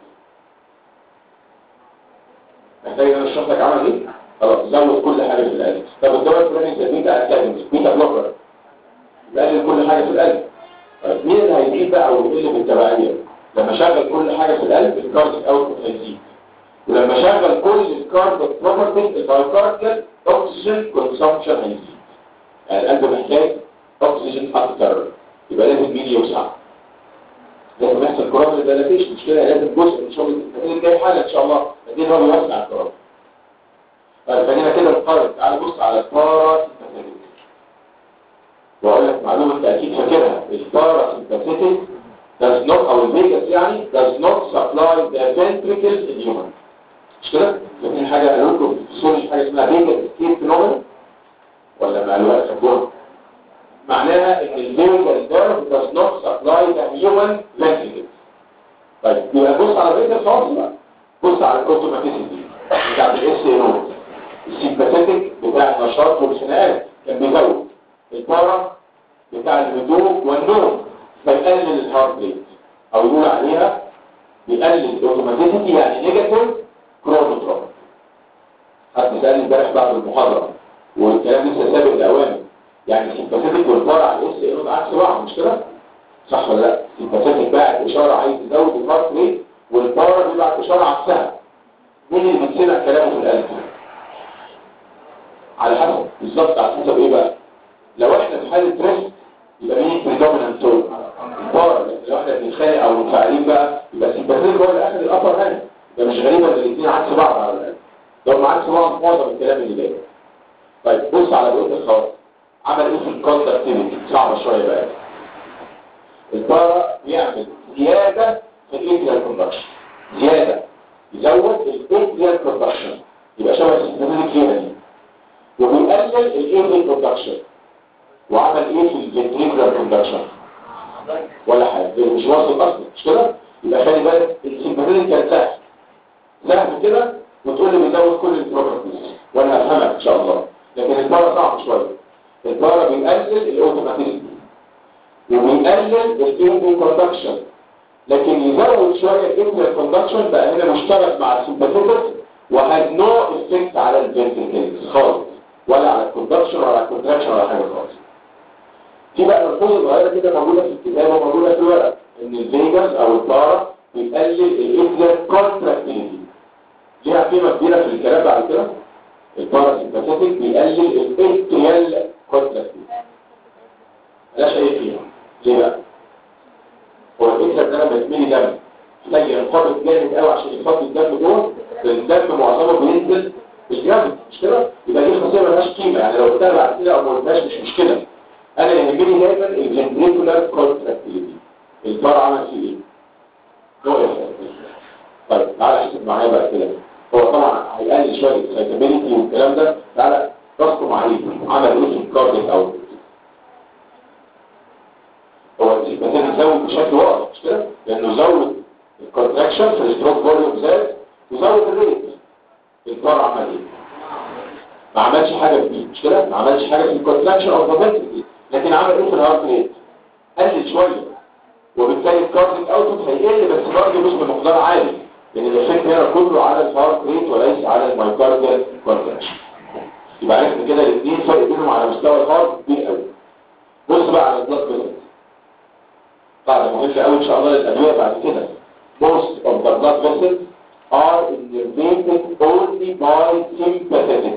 محتاج ان اشرح لك عمل ايه خلاص زود كل حاجه في القلب طب الدواء الفلاني زي بيتا انتاجونست بيتا بلوكر يقلل كل حاجه في القلب طيب مين اللي هيزيد بقى او يقل بالتبعيه لما شغل كل حاجه في القلب الكارديك اوتبوت هيزيد ولما شغل كل الكارديك بروبرتيز المايوكارديال اوكسجين كونسامشن هيزيد يعني القلب محتاج اكسجين اكتر يبقى لازم مين يوسع لازم يحصل كرام ديلاتيشن مش كده لازم جزء من شغل التكنيك جاي حاجه ان شاء الله بعدين هو بيوسع الكرام طيب خلينا كده نقارن تعال بص على الباراسيمباثيك واقول لك معلومه انت اكيد فاكرها الباراسيمباثيك does not او الفيجاس يعني does not supply the ventricles in human مش كده؟ فاكرين حاجه قالوا لكم في سوري حاجه اسمها فيجاس اسكيب فينومين ولا معلومات خدوها معناها ان الفيجاس nerve does not supply the human ventricles طيب يبقى بص على بقيه الخواص بقى بص على الاوتوماتيسيتي بتاع الاس نوت السيمباثيك بتاع النشاط والخناقات كان بيزود البارا بتاع الهدوء والنوم فيقلل الهارت ريت او يقول عليها بيقلل الاوتوماتيسيتي يعني نيجاتيف كرونوتروب حد سألني امبارح بعد المحاضرة والكلام لسه سابق الأوامر يعني السيمباثيك والبارا على الاس ايه عكس بعض مش كده؟ صح ولا لا؟ السيمباثيك باعت إشارة عايز يزود الهارت ريت والبارا بيبعت إشارة عكسها مين اللي بيسمع كلامه في القلب؟ على حسب بالظبط على حسب ايه بقى؟ لو احنا في حالة ريسك يبقى مين بريدومينانت تون؟ البارا لو احنا بنتخانق او منفعلين بقى يبقى السيمباثيك هو اللي اخذ الابر هاند ده مش غريبة ان الاثنين عكس بعض على الأقل لو عكس بعض في معظم الكلام اللي جاي طيب بص على بقية الخواص عمل ايه في الكونتراكتيفيتي صعبة شوية بقى البارا بيعمل زيادة في الانتريال كوندكشن زيادة يزود الانتريال كوندكشن يبقى شبه السيستماتيك هنا دي وبيقلل الانتريال كوندكشن وعمل ايه في الفنتريكولار كوندكشن ولا حاجة مش واصل اصلا مش كده يبقى خلي بالك السيمباثيك كان سهل سهل كده وتقول لي بيزود كل البروبرتيز وانا هفهمك ان شاء الله لكن البارا صعب شويه البارا بيقلل الاوتوماتيك وبيقلل الانتي كوندكشن لكن يزود شويه الانتي كوندكشن بقى هنا مشترك مع السيمباثيك وهاز نو افكت على الفنتريكلز خالص ولا على الكوندكشن ولا على الكونتراكشن ولا حاجه خالص في بقى ملحوظه صغيره كده موجوده في الكتاب وموجوده في الورق ان الفيجاس او البارا بيقلل الانتي كونتراكتيفيتي ليها قيمة كبيرة في الكلام بعد كده الباراسيمباثيك بيقلل الانتريال كونتراكتيف ملاش اي قيمة ليه بقى؟ هو الانتر ده لما يتملي دم محتاج ينقبض جامد قوي عشان يفضي الدم جوه الدم معظمه بينزل بالجامد مش كده؟ يبقى دي خاصية ملهاش قيمة يعني لو قلتها بعد كده او ما قلتهاش مش مشكلة انا يهمني دايما الفنتريكولار كونتراكتيفيتي البار عمل فيه ايه؟ نو طيب تعالى احسب معايا بقى كده هو طبعا هيقلل شويه السايتابيليتي والكلام ده تعالى راسكم عليه عمل ايه في الكارديك او هو السيمباثيك زود بشكل واضح مش كده لانه زود الكونتراكشن في الستروك فوليوم زاد وزود الريت البار عمل ايه ما عملش حاجه فيه مش كده ما عملش حاجه في الكونتراكشن او الفابيلتي لكن عمل ايه في الهارت ريت قلل شويه وبالتالي الكارديك اوتبوت هيقل بس برضه مش بمقدار عالي لان الافكت هنا كله على الهارت ريت وليس على المايكارديال كونتراكشن يبقى عرفنا كده الاثنين فرق بينهم على مستوى الهارت كبير قوي بص بقى على البلاد بريشر قاعده مهمه قوي ان شاء الله للادويه بعد كده most of the blood vessels are innervated only by sympathetic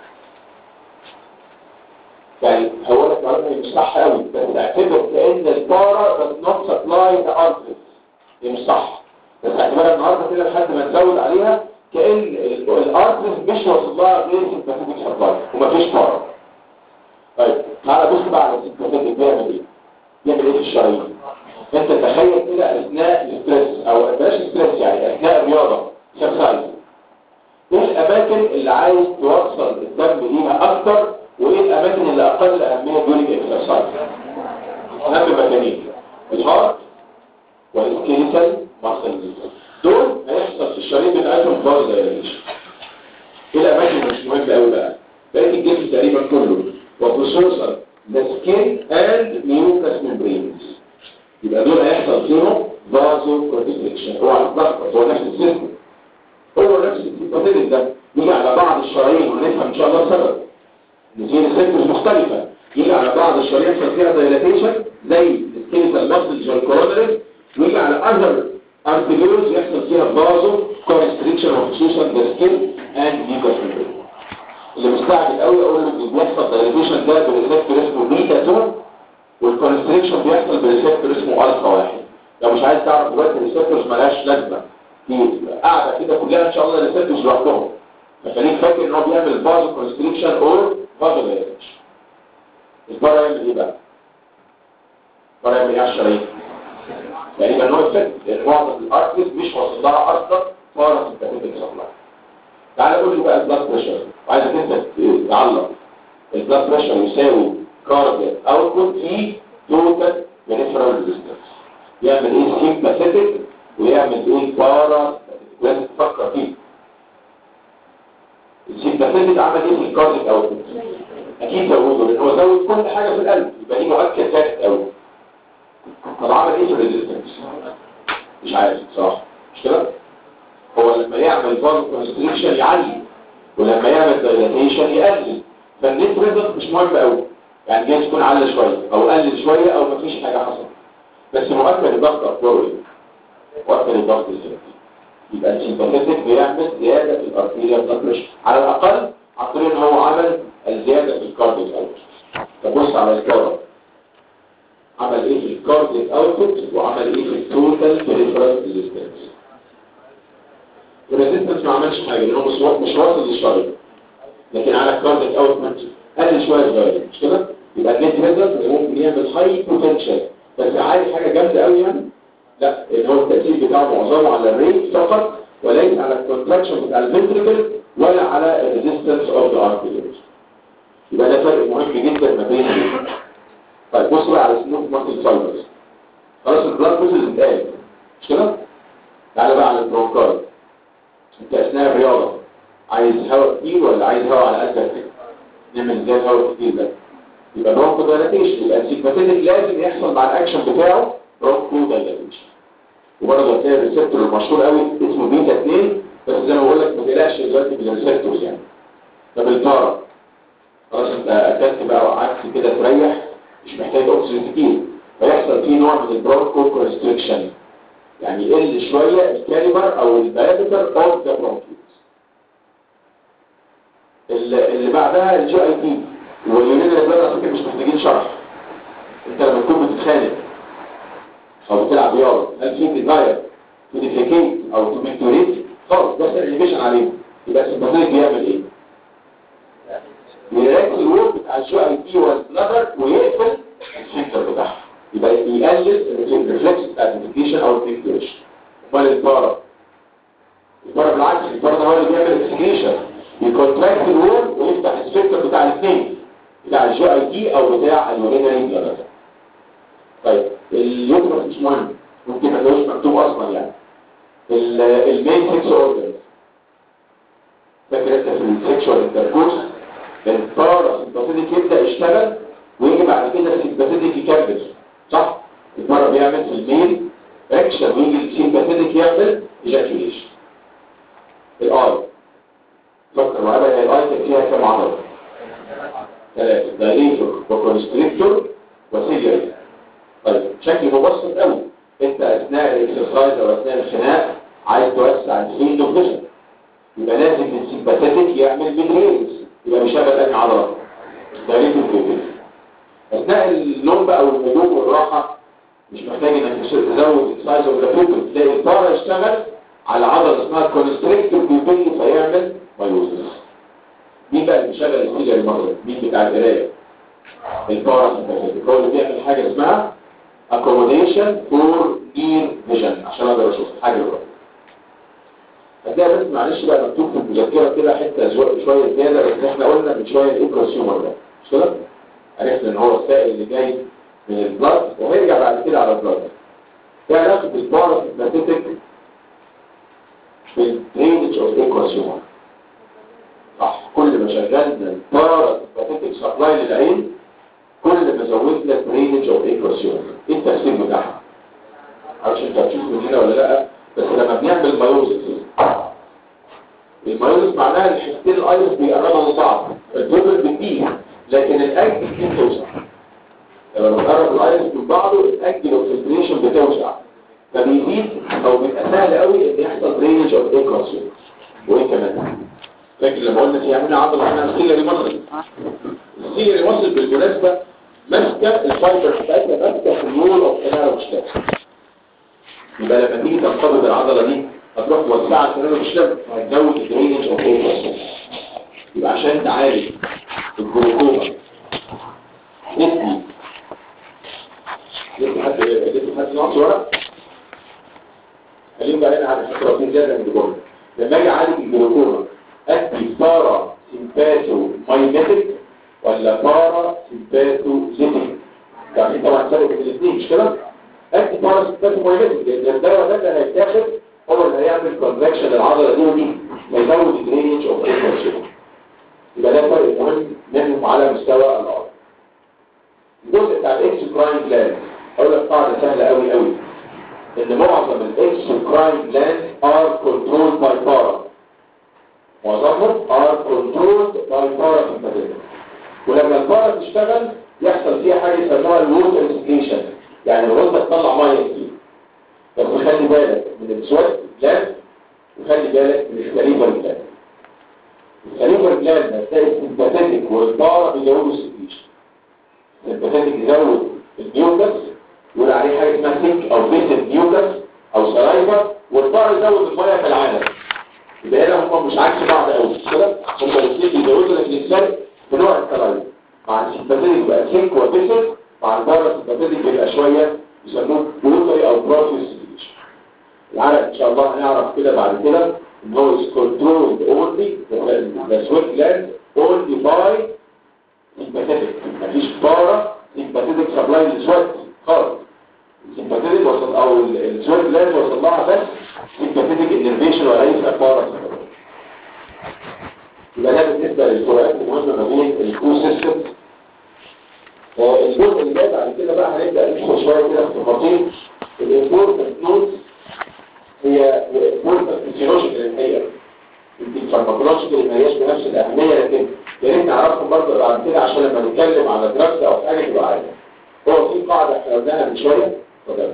يعني هو لك معلومه مش صح قوي بس اعتبر كان البارا does not supply the arteries دي مش صح بس اعتبرها النهارده كده لحد ما نزود عليها كان الارتريز مش واصل لها غير سيمباثيك سبلاي ومفيش بارا طيب تعالى بص بقى على السيمباثيك بيعمل ايه بيعمل ايه في الشرايين انت تخيل كده اثناء الاسترس او بلاش ستريس يعني اثناء الرياضه اكسرسايز ايه الاماكن اللي عايز توصل الدم ليها اكتر وايه الاماكن اللي اقل اهميه دول الاكسرسايز اهم مكانين الهارت والسكيليتال ماسلز دول هيحصل في الشريط بتاعتهم فاز دايليشن ايه الاماكن اللي مش مهمه قوي بقى بقيه الجسم تقريبا كله وخصوصا the skin and mucous membranes يبقى دول هيحصل فيهم فازو كونستريكشن هو هيتلخبط هو نفس السيستم هو نفس السيستم ده يجي على بعض الشرايين ونفهم ان شاء الله السبب ان في ريسبتورز مختلفه يجي على بعض الشرايين يحصل فيها دايلاتيشن زي السكيلتال ماسلز والكورونريز ويجي على اذر ارتيريولز يحصل فيها فازو كونستريكشن وخصوصا ذا سكين اند ميوكس ميمبرين اللي مستعجل قوي اقول له ان بيحصل دايلاتيشن ده بريسبتور اسمه بيتا 2 والكونستريكشن بيحصل بريسبتور اسمه الفا واحد لو مش عايز تعرف دلوقتي الريسبتورز مالهاش لازمه دي قاعده كده كلها ان شاء الله الريسبتورز لوحدهم فخليك فاكر ان هو بيعمل فازو كونستريكشن اور فازو دايلاتيشن البارا يعمل ايه بقى؟ البارا يعمل ايه على الشرايين؟ يعني يبقى نوع افكت لان معظم الارتريز مش واصل لها اصلا فارس الكاتيتك سبلاي تعالى قول لي بقى البلاد بريشر وعايزك انت تعلق البلاد بريشر يساوي كاردياك اوتبوت في توتال بريفرال ريزيستنس يعمل ايه سيمباثيتك ويعمل ايه بارا لازم تفكر فيه السيمباثيتك عمل ايه في الكاردياك اوتبوت اكيد زوده لان هو زود كل حاجه في القلب يبقى دي مؤكد ثابت قوي طب عمل ايه في الريزيستنس مش عارف صح مش كده هو هو لما يعمل فازو كونستريكشن يعلي ولما يعمل دايلاتيشن يقلل فالنت ريزلت مش مهم قوي يعني جايز يكون على شويه او قلل شويه او مفيش حاجه حصلت بس مؤكد الضغط اخباره ايه مؤكد الضغط ازاي يبقى السيمباثيك بيعمل زياده في الارتيريا بلاد بريشر على الاقل عن طريق ان هو عمل الزياده في الكارديو اوتبوت تبص على الكارد عمل ايه في الكارديو اوتبوت وعمل ايه في التوتال بريفرال ريزيستنس الريزيستنس ما عملش حاجه لانه مش مش واصل للشريط لكن على الكارديو اوتبوت قل شويه صغيره مش كده يبقى النت ريزلت ممكن يعمل هاي بوتنشال بس عايز حاجه جامده قوي يعني لا اللي هو التاثير بتاعه معظمه على الريت فقط وليس على الكونتراكشن بتاع الفنتريكل ولا على الريزيستنس اوف ذا ارتيريز يبقى ده فرق مهم جدا ما بين طيب بص بقى على سنوك ماسل فايبرز خلاص البلاد فيسلز اتقال مش كده تعالى بقى على البرونكاي انت اثناء الرياضه عايز هواء كتير ولا عايز هواء على قدك نعمل ازاي الهواء كتير ده يبقى برونكو دايلاتيشن يبقى السيمباثيك لازم يحصل مع الاكشن بتاعه برونكو دايلاتيشن وبرضه هتلاقي الريسبتور المشهور قوي اسمه بيتا 2 بس زي ما بقول لك ما تقلقش دلوقتي بالريسبتورز يعني طب البارا خلاص انت اكلت بقى وقعدت كده تريح مش محتاج اكسجين كتير فيحصل فيه نوع من البرونكو كونستريكشن يعني يقل شويه الكاليبر او الدايمتر اوف ذا برونكيوس اللي بعدها الجي اي تي واليونين البلاد على فكره مش محتاجين شرح انت لما تكون بتتخانق او بتلعب رياضه هل في ديزاير تو ديفيكيت او تو ميكتوريت خلاص ده انيبيشن عليه يبقى السيمباثيك بيعمل ايه؟ بيركز الوول بتاع الجي اي تي والبلادر ويقفل الفلتر بتاعها يبقى يقلل الريفلكس بتاع الديفيكيشن او الميكتوريشن امال البارا البارا بالعكس البارا ده هو اللي بيعمل اكسكريشن يكونتراكت الوول ويفتح الفلتر بتاع الاثنين بتاع الجي اي تي او بتاع اليورينري بلادر طيب اليوترس مش مهم ممكن ما تلاقوش مكتوب اصلا يعني المين سكس اورجنز فاكر انت في السكشوال انتركورس البارا سيمباثيك يبدا يشتغل ويجي بعد كده السيمباثيك يكمل صح المره بيعمل في الميل اكشن ويجي السيمباثيك يعمل ايجاكيوليشن الاي فكر معايا بقى الاي كان فيها كام عضله ثلاثه دايليتور وكونستريكتور وسيلياري طيب بشكل مبسط قوي انت اثناء الاكسرسايز او اثناء الخناق عايز توسع الفيلد اوف فيجن يبقى لازم السيمباثيك يعمل ميدرينز يبقى بيشغل انهي عضله دايركت الفيجن اثناء النوم بقى والهدوء والراحه مش محتاج انك تزود السايز اوف ذا بيبل تلاقي الطاره يشتغل على عضله اسمها كونستريكتور بيبل فيعمل مايوزس مين بقى اللي بيشغل السيليا المصري مين بتاع القرايه الباراسيمباثيك هو اللي بيعمل حاجه اسمها accommodation for near vision عشان اقدر اشوف حاجه دلوقتي هتلاقي بس معلش بقى مكتوب في المذكره كده حته شويه زياده بس احنا قلنا من شويه الانتراسيومر ده مش كده؟ عرفنا ان هو السائل اللي جاي من البلاد وهيرجع بعد كده على البلاد ده علاقه الباراسيمباثيك بالدرينج اوف انتراسيومر صح كل ما شغلنا الباراسيمباثيك سبلاي للعين كل ما زودنا درينج اوف ايكواسيون ايه التفسير بتاعها معرفش انت هتشوف من هنا ولا لا بس لما بنعمل مايوزس المايوزس معناها ان الحتتين الايرس بيقربوا من بعض الدبل بتزيد لكن الاجل بتزيد توسع لما بنقرب الايرس من بعضه الاجل والفلتريشن بتوسع فبيزيد او بيبقى سهل قوي ان يحصل درينج اوف ايكواسيون وايه كمان لكن لما قلنا في عملنا عضله اسمها السيلري مصل السيلري مصل بالمناسبه ماسكه الفايبر بتاعتها ماسكه في النور او كنال مشتاق يبقى لما تيجي تنقبض العضله دي هتروح توسعها الكنال مشتاق هتزود الدرينج اوف اوفر يبقى عشان تعالج الجلوكوما ندي ندي حد ندي حد ناقص ورق خليهم بقى هنا على الفكره دي زياده من الجمله لما اجي اعالج الجلوكوما ادي بارا سيمباتو مايميتك ولا بارا سيمباتو ليتك يعني طبعا فرق بين الاثنين مش كده ادي بارا سيمباتو مايميتك لان الدواء ده اللي هيتاخد هو اللي هيعمل كونفكشن للعضله دي ودي هيزود الدرينج اوف ايكوشن يبقى ده فرق مهم منهم على مستوى الارض الجزء بتاع الاكسكراين جلاند اقول لك قاعده سهله قوي قوي ان معظم الاكسكراين جلاند ار كنترول controlled by para معظمهم are controlled by parasympathetic ولما البارا تشتغل يحصل فيها حاجه يسموها الووتر سكيشن يعني الغده تطلع ميه كتير بس خلي بالك من السواد جلاند وخلي بالك من السليفر جلاند السليفر جلاند هتلاقي السمباثيتك والبارا بيزودوا السكيشن السمباثيتك يزود الميوكس يقول عليه حاجه اسمها سينك او فيسد ميوكس او سلايفا والبارا يزود الميه في العالم يبقى هنا هم مش عكس بعض قوي مش كده هم الاثنين بيزودوا لك الانسان في نوع السلايفا مع السمباثيتك بيبقى سينك وفيسد مع البارا السمباثيتك بيبقى شويه يسموه بروتري او بروتري العرق ان شاء الله هنعرف كده بعد كده ان هو is controlled only the sweat gland only by sympathetic مفيش بارا sympathetic supply للسويت خالص sympathetic وصل او السويت gland وصل لها بس sympathetic innervation وليس بارا يبقى ده بالنسبه للفروقات المهمه ما بين الكو سيستمز الجزء اللي جاي بعد كده بقى هنبدا ندخل شويه كده في تفاصيل الامبورتنت نوتس هي امبورتنت فيسيولوجيكال الحقيقه يمكن فارماكولوجيكال ما هياش بنفس الاهميه لكن يا ريت نعرفهم برضه بعد كده عشان لما نتكلم على دراجز او حاجه تبقى عارف هو في قاعده احنا قلناها من شويه اتفضل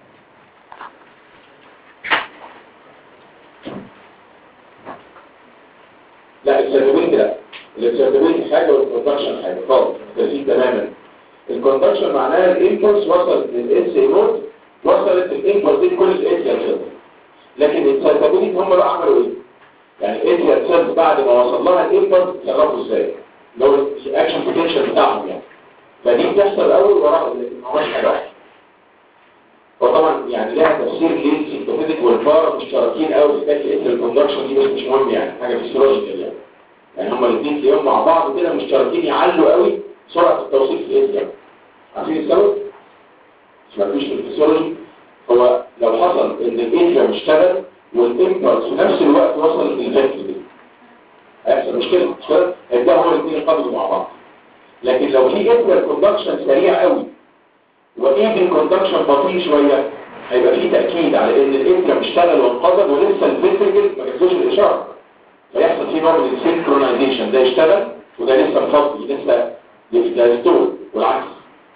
لا السيرفينج لا السيرفينج حاجه والكونتراكشن حاجه خالص مختلفين تماما الكونتراكشن معناها الامبولس وصلت للاس اي نوت وصلت الامبولس دي كل الاتيال سيلز لكن السيرفينج هم بقى عملوا ايه؟ يعني الاتيال سيلز بعد ما وصل لها الامبولس تصرفوا ازاي؟ اللي هو الاكشن بوتنشال بتاعهم يعني فدي بتحصل اول وراء لكن ما هوش حاجه واحده وطبعا يعني لها تفسير ليه السيمباتيك والبارا مشتركين قوي في حته الكوندكشن دي بس مش مهم يعني حاجه فيسيولوجيكال يعني يعني هما الاثنين تلاقيهم مع بعض كده مشتركين يعلوا قوي سرعه التوصيل في الاسم عارفين السبب؟ مش مفيش في الفسيولوجي هو لو حصل ان الاتريوم اشتغل والامبلس في نفس الوقت وصل للفنتر دي هيحصل مشكله مش كده؟ هيبداوا هما الاثنين ينقبضوا مع بعض لكن لو في اتريال كوندكشن سريع قوي وايفن كوندكشن بطيء شويه هيبقى في تاكيد على ان الاتريوم اشتغل وانقبض ولسه الفنترجل ما جاتلوش الاشاره فيحصل في نوع من السينكرونايزيشن ده يشتغل وده لسه مفضي لسه يستول والعكس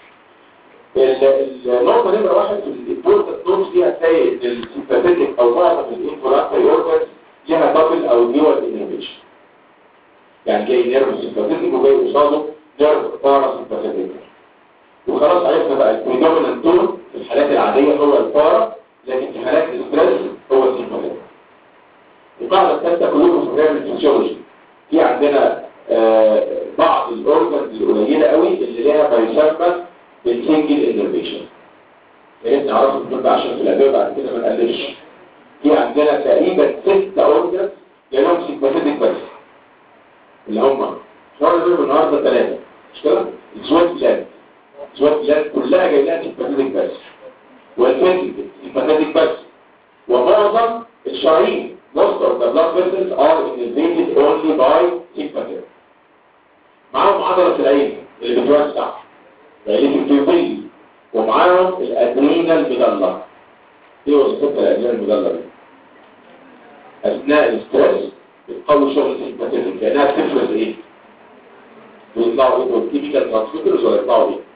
النقطة نمرة واحد في البورتة نوتس دي هتلاقي ان السيمباتيك او معظم الانفراتوري اورجنز ليها دبل او ديوال انهبيشن يعني جاي نيرف سيمباتيك وجاي قصاده نيرف بارا سيمباتيك وخلاص عرفنا بقى البريدومينانت تون في الحالات العادية هو البارا لكن في حالات الاسترس هو السيمباتيك القاعدة الثالثة كلكم في مجال الفسيولوجي في عندنا آه بعض الاورجنز القليلة قوي اللي ليها ما يسمى بالسنجل انرفيشن يا ريت نعرف الدول ده عشان في الادويه بعد كده ما نقللش في عندنا تقريبا ست اورجنز جالهم سيمباثيك بس اللي هم شهر دول النهارده ثلاثه مش كده؟ السوات جلاند السوات جلاند كلها جاي لها سيمباثيك بس والفنتيك سيمباثيك بس ومعظم الشرايين most of the blood vessels are innervated only by sympathetic معاهم عضلة العين اللي بتوسع لأن البيوبيل ومعاهم الأدرينال مدلة ايه وظيفتها الأدرينال المدلة دي؟ أثناء الاسترس بتقوي شغل السيمباتيك لأنها بتفرز ايه؟ بيطلعوا ايه والكيميكال ترانسميترز ولا يطلعوا ايه؟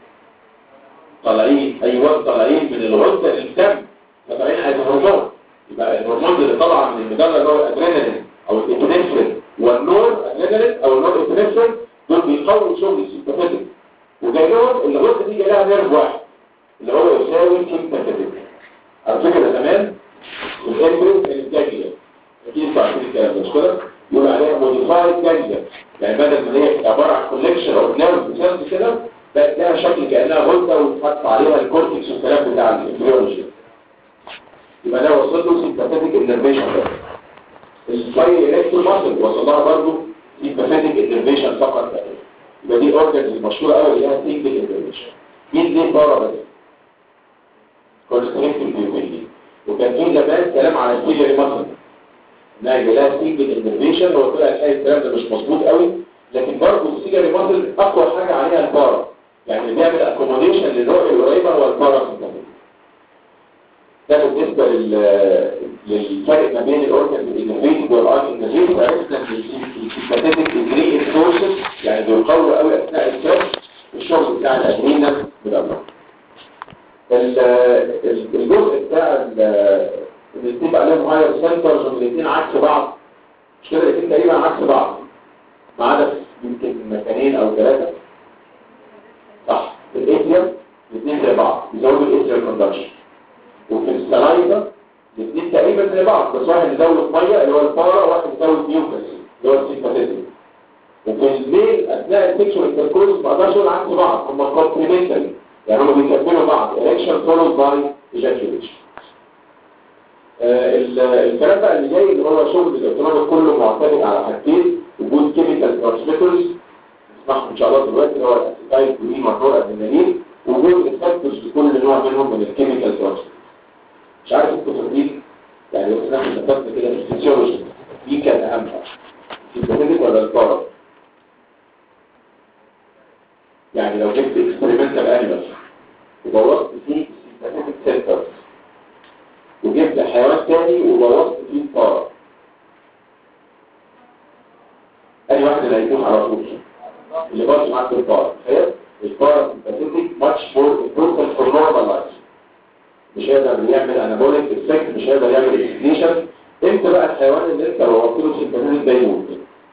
طالعين ايوه طالعين من الغدة للدم فطالعين از هرمون يبقى الهرمون اللي طالعه من المدلة اللي هو الأدرينالين أو الإبنفرين والنور أدرينالين أو النور إبنفرين دول بيقووا شغل السيمباتيك وجاي لهم الغدة دي جاي لها نيرف واحد اللي هو يساوي سيمباتيك على فكرة زمان الامبريو كانت جاجية اكيد انتوا عارفين الكلام ده مش كده يقول عليها موديفايد جاجية يعني بدل ما هي عبارة عن كوليكشن اوف نيرف سيلز كده بقت لها شكل كأنها غدة وتحط عليها الكورتكس والكلام بتاع الامبريولوجي يبقى ده وصل له سيمباتيك انرفيشن الفاي الكترو ماسل وصل لها برضه سيمباتيك انرفيشن فقط بقى يبقى دي اورجنز المشهوره قوي اللي هي سينجل انفورميشن مين دي بارا بس كونستريكتيف بيوبيلي وكان في زمان كلام على السيجري ماسل انها لها سينجل انفورميشن هو طلع الحقيقه الكلام ده مش مظبوط قوي لكن برضه السيجري ماسل اقوى حاجه عليها البارا يعني اللي بيعمل اكوموديشن للرؤيه القريبه هو البارا ده بالنسبة لل- للفرق ما بين الاورجن الانرجيتك والان انرجيتك عرفنا ان السيمباثيتك ديجري انفورسز يعني بيقوي قوي اثناء السيرش الشغل بتاع الادرينال بالامر الجزء بتاع ال- الاثنين بقى لهم هاير سنترز والاثنين عكس بعض مش كده الاثنين تقريبا عكس بعض ما عدا في يمكن مكانين او ثلاثه صح في الاتريوم الاثنين زي بعض بيزودوا الاتريوم كوندكشن وفي السلايفا الاثنين تقريبا زي بعض بس واحد يزود ميه اللي هو البارا وواحد يزود ميوكس اللي هو السيمباثيتك وفي الميل اثناء السكشوال انتركورس ما اقدرش اقول عكس بعض هم كومبليمنتري يعني هم بيكملوا بعض erection followed by ejaculation آه، ال- الكلام بقى اللي جاي اللي هو شغل الاوتونومي كله معتمد على حاجتين وجود كيميكال ترانسميترز نسمعهم ان شاء الله دلوقتي اللي هو الاسيتايل كولين والنور ادرينالين وجود ريسبتورز لكل نوع منهم من الكيميكال ترانسميترز مش عارف انتوا فاكرين يعني بس ناخد نفسنا كده في الفسيولوجي مين كان اهم السيمباثيك ولا البارا يعني لو جبت اكسبيرمنتال انيمال وبوظت فيه السيمباثيك سنترز وجبت حيوان تاني وبوظت فيه البارا ادي واحد اللي هيكون على طول اللي باظ معاك البارا تخيل البارا سيمباثيك ماتش مور امبورتنت فور نورمال لايف مش هيقدر يعمل انابوليك افكت مش هيقدر يعمل اكسبليشن امتى بقى الحيوان اللي انت بوظت له سيمباثيك ده يموت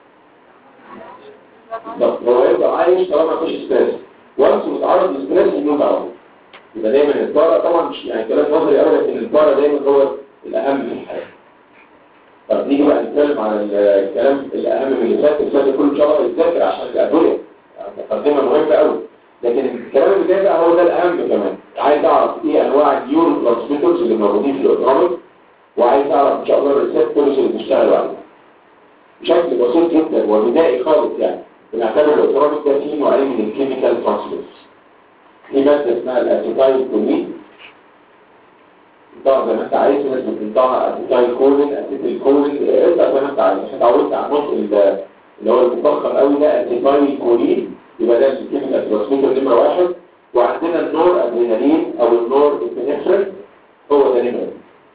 طب هو هيبقى عايش طالما مفيش ستريس وانس متعرض للستريس يموت على طول يبقى دايما البارا طبعا مش يعني كلام نظري قوي لكن البارا دايما هو الاهم في الحياه طب نيجي بقى نتكلم على الكلام الاهم من اللي فات اللي فات كله ان شاء الله يتذاكر عشان الادويه يعني مقدمه مهمه قوي لكن الكلام اللي جاي بقى هو ده الاهم كمان عايز اعرف ايه انواع النيورو ترانسميترز اللي موجودين في الاوتونوميك وعايز اعرف ان شاء الله الريسبتورز اللي بيشتغلوا عليها بشكل بسيط جدا وبدائي خالص يعني بنعتبر الاوتونوميك ده فيه نوعين من الكيميكال ترانسميترز في ماده اسمها الاسيتايل كولين طبعا زي ما انت عايز ناس بتنطقها اسيتايل كولين اسيتيل كولين انت زي ما انت عايز احنا اتعودنا على النطق ال- اللي هو المفخم قوي ده اسيتايل كولين يبقى ده الكيميكال ترانسميتر نمره واحد وعندنا النور ادرينالين او النور ابنفرين هو ده نمره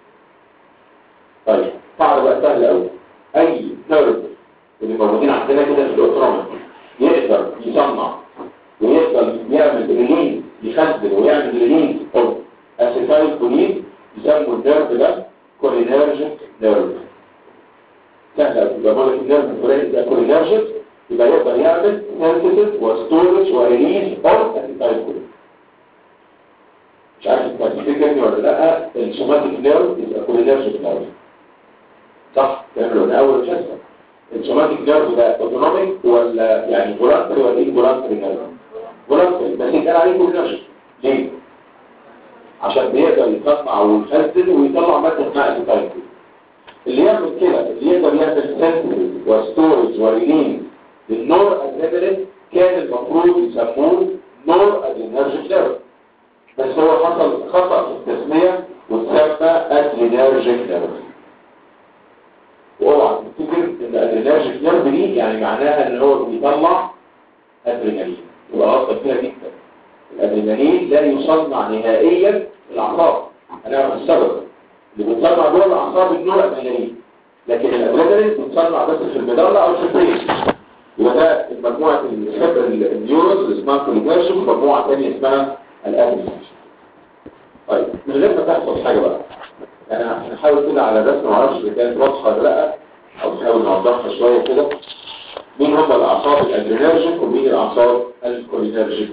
طيب قاعده بقى سهله قوي اي نيرف اللي موجودين عندنا كده في الاوتومات يقدر يصنع ويقدر يعمل ريليز يخزن ويعمل ريليز او اسيتايل كولين يسموا النيرف ده كولينرجيك نيرف سهل قوي يبقى بقول لك النيرف الفلاني ده كولينرجيك يبقى يقدر يعمل سينثيسيس وستورج وريليز اوف اسيتايل كولين مش عارف انت هتفتكرني ولا لا السوماتيك نيرف يبقى كولينرجيك نيرف صح كلام من اول جلسه السوماتيك نيرف ده اوتونوميك ولا يعني فولانتري ولا ايه فولانتري نيرف فولانتري بس يتقال عليه كولينرجيك ليه عشان بيقدر يصنع ويخزن ويطلع ماده اسمها اسيتايل اللي يعمل كده اللي يقدر يعمل سنسوري وستورج وريليز للنور ادرينالين كان المفروض يسموه نور ادرينرجيك نيرف بس هو حصل خطأ في التسمية وتسمى ادرينرجيك نيرف واوعى تفتكر ان ادرينرجيك نيرف دي يعني معناها ان هو بيطلع ادرينالين يبقى غلطه كبيره جدا الادرينالين لا يصنع نهائيا في الاعصاب هنعرف السبب اللي بيتصنع جوه الاعصاب النور ادرينالين لكن الادرينالين بيتصنع بس في المدلة او في البرين يبقى ده مجموعه الفبر النيورونز اللي اسمها كوليجاشن ومجموعه ثانيه اسمها الادرينالين طيب من غير ما تحصل حاجه بقى انا هنحاول كده على الرسم معرفش اذا كانت واضحه ولا لا او نحاول نوضحها شويه كده مين هم الاعصاب الادرينرجيك ومين الاعصاب الكولينرجيك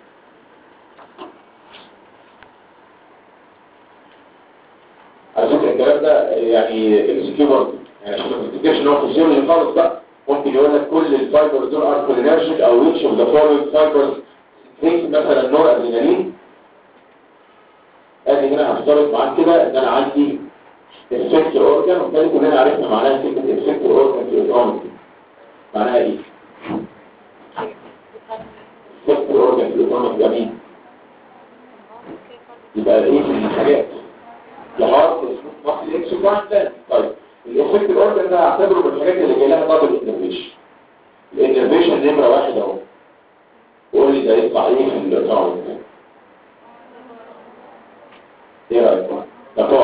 على فكره الكلام ده يعني ام سي كيو برضه يعني عشان ما تفتكرش ان هو فيزيولوجي خالص بقى ممكن يقول لك كل الفايبرز دول ار كولينرجيك او ويتش اوف ذا فولوينج فايبرز مثلا نور ادرينالين ادي هنا هفترض معاك كده ان انا عندي افكت اورجان وبالتالي كلنا عرفنا معناها كلمه افكت اورجان في الاوتوميك معناها ايه؟ افكت اورجان في الاوتوميك ده مين؟ يبقى ايه في الحاجات؟ الهارت مصل اكس وبعد طيب الافكت اورجان ده هعتبره من الحاجات اللي جاي لها دبل انرفيشن الانرفيشن نمره واحد اهو وقول لي ده يطلع ايه في الاوتوميك ايه رأيك؟ ده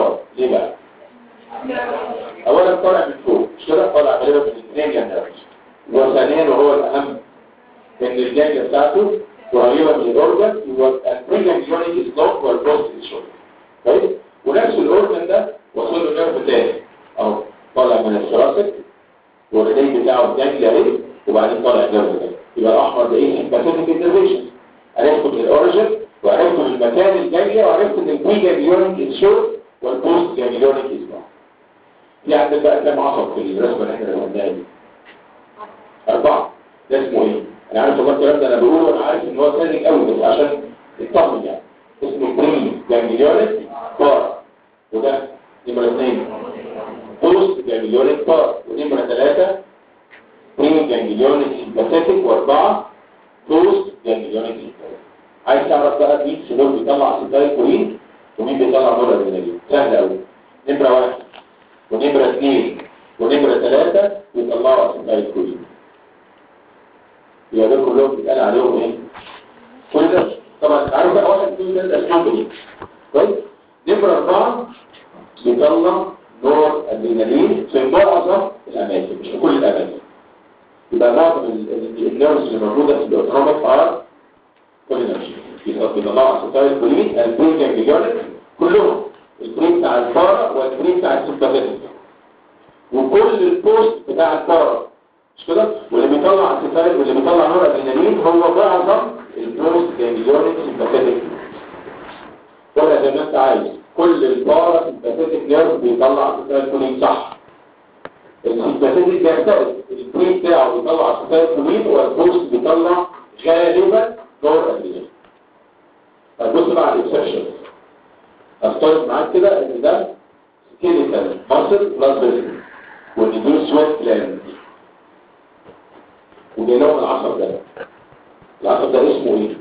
الجانجة بتاعته قريبة من الأورجن يبقى البريجانجلونيك از لونج والبوست از شورت كويس ونفس الأورجن ده وصل له نيرف تاني اهو طالع من الثراسك والريلي بتاعه الجانجليا اهي وبعدين طالع نيرف تاني يبقى الأحمر ده ايه سيمباثيك انترفيشن عرفت من الأورجن وعرفت من مكان الجانجليا وعرفت ان البريجانجلونيك از شورت والبوست جانجلونيك از لونج في عندك بقى كام عصب في الرسمة اللي احنا رسمناها دي أربعة ده اسمه ايه؟ انا عارف والله الكلام ده انا بقوله وانا عارف ان هو ساذج قوي بس عشان تطمن يعني اسمه بري جانجليونيك بار وده نمرة اثنين بوست جانجليونيك بار ونمرة ثلاثة بري جانجليونيك سيمباثيك واربعة بوست جانجليونيك سيمباثيك عايز تعرف بقى مين سلوك بيطلع اسيتايل كولين ومين بيطلع نور ادرينالين سهل قوي نمرة واحد ونمرة اثنين ونمرة ثلاثة بيطلعوا اسيتايل كولين يبقى دول كلهم بيتقال عليهم ايه كل ده طبعا عارف بقى واحد اثنين ثلاثه اسمهم ايه كويس نمره اربعه بيطلع نور ادرينالين في معظم الاماكن مش في كل الاماكن يبقى معظم النيرفز اللي موجوده في الاوتونوميك ار كولينرجي بيطلعوا اسيتايل كولين البرين جانجليونيك كلهم البرين بتاع البارا والبرين بتاع السيمباثيك وكل البوست بتاع البارا مش كده واللي بيطلع اسيتايل واللي بيطلع نور ادرينالين هو معظم البوست جانجليونيك سيمباثيك ولا زي ما انت عايز كل البارا سيمباثيك نيرف بيطلع اسيتايل كولين صح السيمباثيك بيختلف البرين بتاعه بيطلع اسيتايل كولين والبوست بيطلع غالبا نور ادرينالين طيب بص بقى على الاكسبشن افترض معاك كده ان ده سكيليتال ماسل بلس بيزن وان دول سويت جلاند وجايلهم العصب ده العصب ده اسمه ايه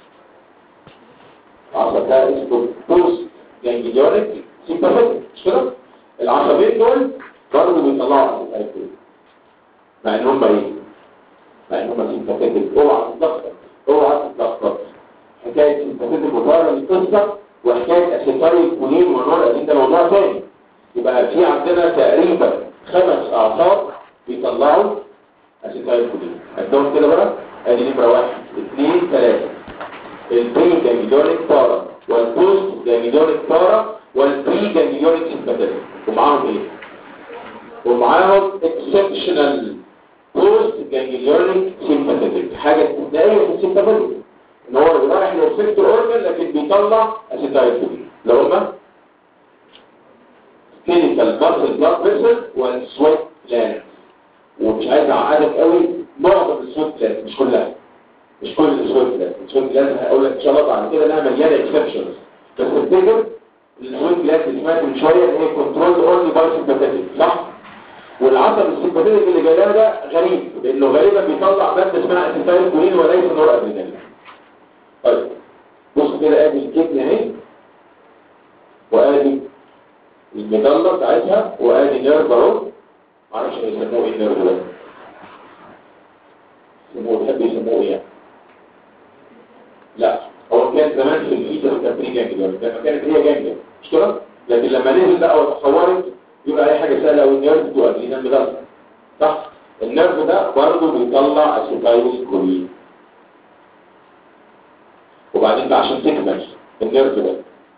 العصب ده اسمه بوست جانجليونيك سيمباثيك مش كده العصبين دول برضه بيطلعوا اسيتايل مع ان هم ايه مع ان هم سيمباثيك اوعى تتلخبط اوعى تتلخبط حكايه سيمباثيك وطاره القصه وحكايه اسيتايل كولين ونور ادين ده موضوع تاني يبقى في عندنا تقريبا خمس اعصاب بيطلعوا اسيتايل كولين عندهم كده بقى ادي نمره واحد اثنين ثلاثه البري جانجليونيك بارا والبوست جانجليونيك بارا والبري جانجليونيك سيمباثيك ومعاهم ايه ومعاهم اكسبشنال بوست جانجليونيك سيمباثيك حاجه استثنائيه في السيمباثيك ان هو اللي رايح للسيكتور اورجن لكن بيطلع اسيتايل كولين اللي هما كلينيكال ماسل بلاد فيسل والسويت جلاند ومش عايز اعقدك قوي معظم السويت جلاند مش كلها مش كل السويت جلاند السويت جلاند هقول لك ان شاء الله بعد كده انها مليانه اكسبشنز بس افتكر السويت جلاند اللي سمعت من شويه ان هي كنترول اونلي باي سيمباثيك صح والعصب السيمباثيك اللي جاي ده غريب لانه غالبا بيطلع ماده اسمها اسيتايل كولين وليس نور ادرينالين طيب بص كده ادي الكتن اهي وادي المظله بتاعتها وادي نيرف اهو معرفش يسموه ايه النيرف ده يسموه بيحب يسموه ايه يعني لا هو كان زمان في الايد كان بري جانجليون لما كانت هي جانجليون مش كده لكن لما نزل بقى وتطورت يبقى اي حاجه سهله قوي النيرف تو ادرينال مظله صح النيرف ده برضه بيطلع اسيتايل كولين وبعدين بقى عشان تكمل النيرف ده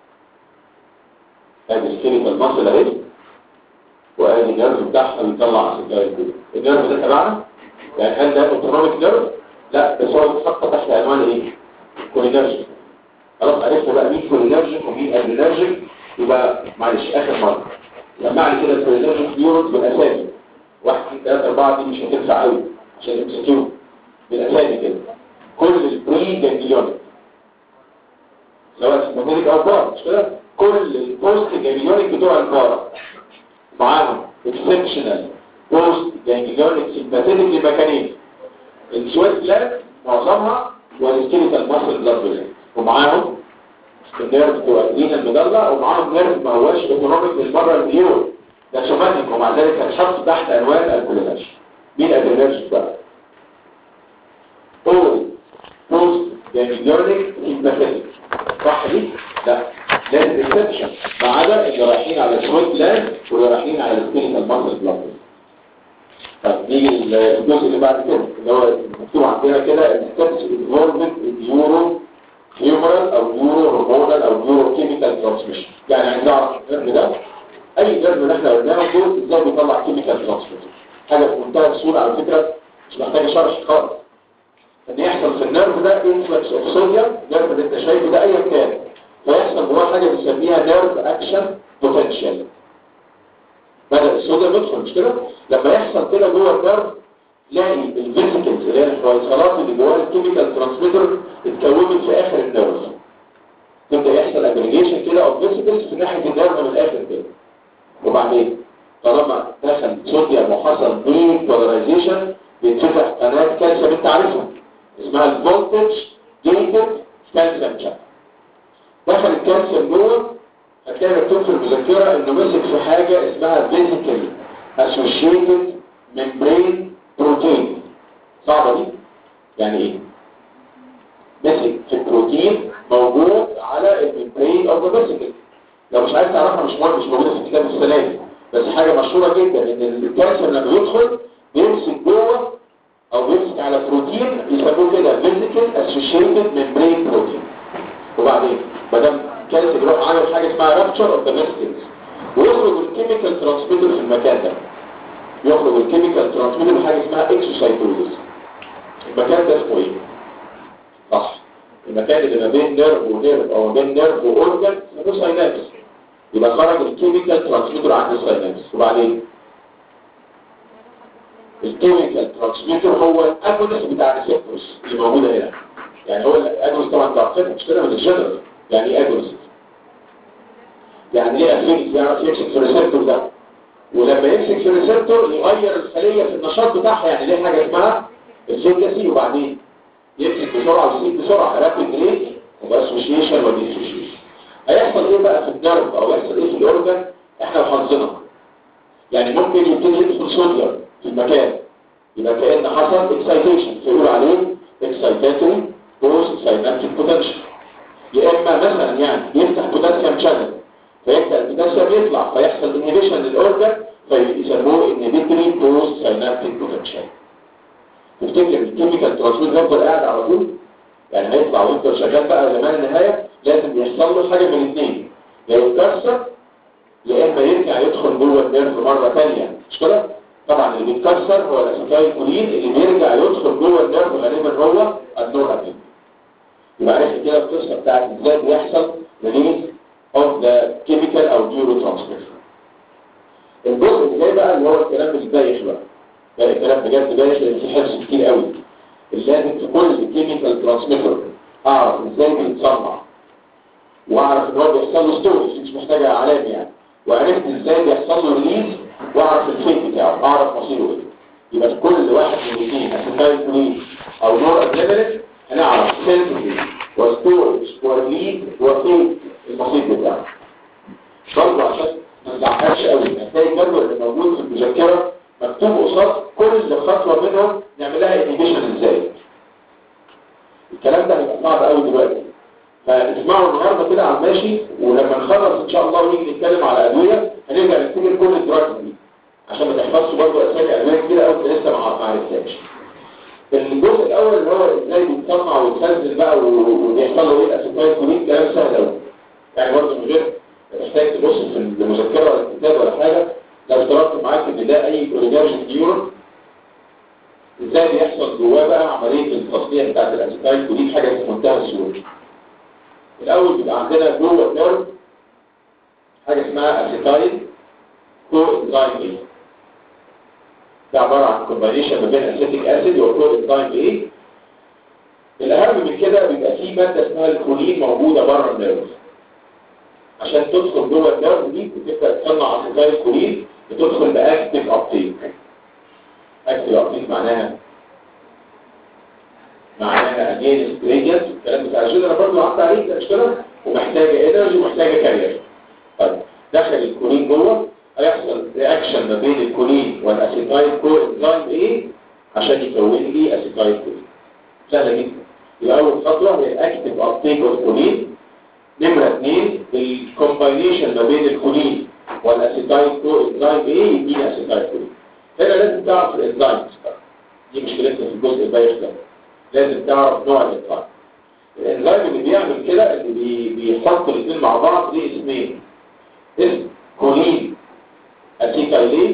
ادي سكيليتال ماسل اهي وادي النيرف بتاعها بيطلع اسيتايل كولين النيرف ده تبعنا يعني هل ده اوتونوميك نيرف لا بس هو بيتحط تحت عنوان ايه كولينرجيك خلاص عرفنا بقى مين كولينرجيك ومين ادرينرجيك يبقى معلش اخر مره سمع لي كده الكولينرجيك نيورونز بالاسامي واحد اثنين ثلاثه اربعه دي مش هتنفع قوي عشان تمسكيهم بالاسامي كده كل البري جانجليونيك سواء سيمباثيك او بار مش كده كل البوست جانجليونيك بتوع البار معاهم اكسبشنال بوست جانجليونيك سيمباثيك لمكانين السويت جلاند معظمها والسكيليتال ماسل بلاد فيزل ومعاهم النيرف بتوع الدين المدلة ومعاهم نيرف ما هواش اوتونوميك للمره المليون ده سوماتيك ومع ذلك هتحط تحت عنوان الكوليناش مين الادرينرجيك بقى؟ اول بوست جانجليونيك سيمباثيك صح دي؟ لا لازم اكسبشن ما عدا اللي رايحين على السويت جلاند واللي رايحين على السكيليتال ماسل بلاد طب نيجي الجزء اللي بعد كده اللي هو مكتوب عندنا كده الستبس انفولفمنت النيورو هيومرال او نيورو هرمونال او نيورو كيميكال ترانسميشن يعني عايز اعرف النيرف ده اي نيرف اللي احنا قلناه دول ازاي بيطلع كيميكال ترانسميشن حاجه في منتهى السهوله على فكره مش محتاجه شرح خالص ان يحصل في النيرف ده انفلكس اوف صوديوم النيرف اللي انت شايفه ده ايا كان فيحصل جواه حاجه بنسميها نيرف اكشن بوتنشال بدأ الصوديوم يدخل مش كده لما يحصل كده جوه النيرف تلاقي الفيسيكلز اللي هي الحويصلات اللي جوه الكيميكال ترانسميتر اتكونت في اخر النيرف تبدا يحصل اجريجيشن كده اوف فيسيكلز في ناحيه النيرف من الاخر كده وبعدين طالما دخل صوديوم وحصل دي بولاريزيشن بيتفتح قناه كالسيوم انت عارفها اسمها الفولتج جيتد كالسيوم شانل دخل الكالسيوم جوه هتلاقي مكتوب في المذكره انه مسك في حاجه اسمها فيزيكال اسوشيتد ممبرين بروتين صعبه دي يعني ايه مسك في البروتين موجود على الممبرين او فيزيكال لو مش عايز تعرفها مش مهم مش موجوده في الكتاب السنه دي بس حاجه مشهوره جدا ان الكالسيوم لما يدخل بيمسك جوه او بيمسك على بروتين يسموه كده فيزيكال اسوشيتد ممبرين بروتين وبعدين ما دام كانت يروح عامل حاجه اسمها رابتشر اوف ذا فيسكلز ويخرج الكيميكال ترانسميتر في المكان ده يخرج الكيميكال ترانسميتر بحاجه اسمها اكسوسايتوزس المكان ده اسمه ايه صح المكان اللي ما بين نيرف ونيرف او ما بين نيرف واورجن اسمه ساينابس يبقى خرج الكيميكال ترانسميتر عند الساينابس وبعدين الكيميكال ترانسميتر هو الاجونس بتاع الريسبتورز اللي موجوده هنا يعني هو الاجونس طبعا انت عارفين مش كده من الجنرال يعني ايه اجونس يعني ايه افينيتي يعرف يمسك في الريسبتور ده ولما يمسك في الريسبتور يغير الخليه في النشاط بتاعها يعني ليه حاجه اسمها الفيكاسي وبعدين يمسك بسرعه ويسيب بسرعه رابيد ريت واسوشيشن وديسوشيشن هيحصل ايه بقى في النيرف او يحصل ايه في الاورجن احنا وحظنا يعني ممكن يبتدي يدخل صوديوم في المكان يبقى كأن حصل اكسايتيشن فيقول عليه اكسايتاتوري بوست ساينابتيك بوتنشال يا اما مثلا يعني يفتح بوتاسيوم شانل فيبدا البوتاسيوم يطلع فيحصل انهبيشن للاورجن فيسموه انهبيتوري بوست ساينابتيك بوتنشال تفتكر الكيميكال ترانسميتر يفضل قاعد على طول يعني هيطلع ويفضل شغال بقى لما النهايه لازم يحصل له حاجه من الاثنين يا يتكسر يا اما يرجع يدخل جوه النيرف مره ثانيه مش كده طبعا اللي بيتكسر هو الاسيتايل كولين اللي بيرجع يدخل جوه النيرف غالبا هو النورابين يبقى عرفت كده القصه بتاعت ازاي بيحصل ريليز اوف ذا كيميكال او نيورو ترانسميتر الجزء اللي جاي بقى اللي هو الكلام البايخ بقى ده الكلام بجد بايخ لان في حفظ كتير قوي اللي لازم في كل كيميكال ترانسميتر اعرف ازاي بيتصنع واعرف ان هو بيحصل له ستورج مش محتاجه علامه يعني وعرفت ازاي بيحصل له ريليز واعرف الفيت بتاعه اعرف مصيره ايه يبقى كل واحد من الاثنين اسيتايل كولين او نور ادرينالين هنعرف سيلز وستورج وريليز وفيت المصير بتاعه برضه عشان ما نزعقش قوي هتلاقي الجدول اللي موجود في المذكره مكتوب قصاد كل خطوه منهم نعملها انيبيشن ازاي الكلام ده هيبقى صعب قوي دلوقتي فاسمعوا النهارده كده على الماشي ولما نخلص ان شاء الله ونيجي نتكلم على ادويه هنرجع نفتكر كل الدراجز دي عشان ما تحفظش برضه اسامي ادويه كتير قوي انت لسه ما عرفتهاش الجزء الاول اللي هو ازاي بيتصنع ويتخزن بقى وبيحصل له ايه الاسيتايل كولين كلام سهل قوي يعني برضه من غير محتاج تبص في المذكره ولا الكتاب ولا حاجه لو افترضت معاك ان ده اي كوليجاجين نيورون ازاي بيحصل جواه بقى عمليه التصنيع بتاعت الاسيتايل كولين حاجه في منتهى السهوله الاول بيبقى عندنا جوه النيرف حاجه اسمها اسيتايل كو انزيم ايه ده عباره عن كومبينيشن ما بين اسيتيك اسيد وكو انزيم ايه الاهم من كده بيبقى فيه ماده اسمها الكولين موجوده بره النيرف عشان تدخل جوه النيرف دي بتبدا تصنع اسيتايل كولين بتدخل باكتيف ابتيك اكتيف ابتيك معناها معناها اجين جريدينت الكلام بتاع الجين انا برضه قعدت عليه ده مش كده ومحتاجه انرجي ومحتاجه كارير طيب دخل الكولين جوه هيحصل رياكشن ما بين الكولين والاسيتايل كو انزيم ايه عشان يكون لي اسيتايل كولين سهله جدا يبقى اول خطوه هي الاكتيف ابتيك اوف كولين نمره اثنين الكومباينيشن ما بين الكولين والاسيتايل كو انزيم ايه يديني اسيتايل كولين هنا لازم تعرف الانزيمز دي مشكلتنا في الجزء البايخ ده لازم تعرف نوع الانزيم الانزيم اللي بيعمل كده اللي بي- بيحط الاثنين مع بعض ليه اسمين اسم كولين اسيتايليز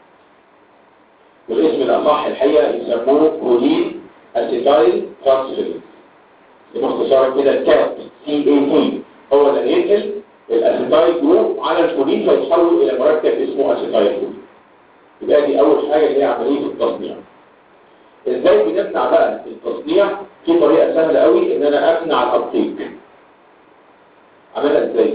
والاسم الاصح الحقيقه يسموه كولين اسيتايل ترانسفيريز باختصار كده كات سي اي تي هو اللي هينقل الاسيتايل جروب على الكولين فيتحول الى مركب اسمه اسيتايل جروب يبقى دي اول حاجه اللي هي عمليه التصنيع ازاي بنمنع بقى التصنيع في طريقه سهله قوي ان انا امنع الابتيك اعملها ازاي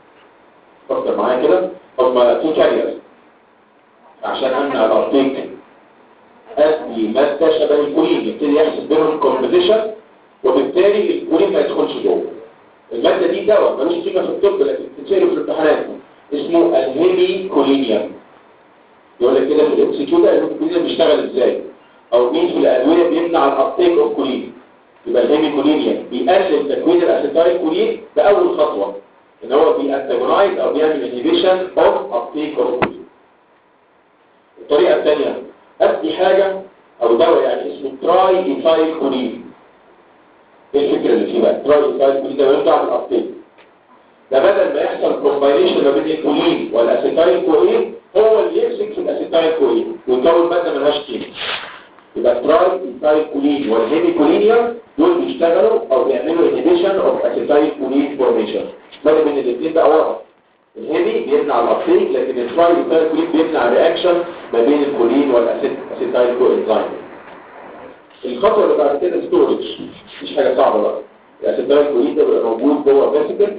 فكر معايا كده هما تو كاريرز عشان امنع الابتيك ادي ماده شبه الكولين يبتدي يحصل بينهم كومبيتيشن وبالتالي الكولين ما يدخلش جوه الماده دي دواء ملوش قيمه في الطب لكن بتتسال في الامتحانات اسمه الهيمي كولينيوم يقول لك كده في الانستيتيوت الهيمي كولينيوم بيشتغل ازاي او مين في الادويه بيمنع الابتيك اوف كولين يبقى الهيمي كولينيوم بيقلل تكوين الاسيتايل كولين باول خطوه ان هو بيانتاجونايز او بيعمل انهبيشن اوف ابتيك اوف كولين الطريقه الثانيه ادي حاجه او دواء يعني اسمه تراي ايثايل كولين ايه الفكره اللي فيه بقى تراي ايثايل كولين ده بيمنع الابتيك ده بدل ما يحصل كومباينيشن ما بين الكولين والاسيتايل كولين هو اللي يمسك في الاسيتايل كولين ويكون ماده ملهاش قيمه يبقى تراي ايثايل كولين والهيمي كولينيوم دول بيشتغلوا او بيعملوا انهبيشن اوف اسيتايل كولين فورميشن بدل من الاثنين بقى واضح الهيمي بيمنع الابتيك لكن التراي ايثايل كولين بيمنع الرياكشن ما بين الكولين والاسيتايل كوانزيم الخطوه اللي بعد كده ستورج مش حاجه صعبه بقى الاسيتايل كولين ده بيبقى موجود جوه فيسيكل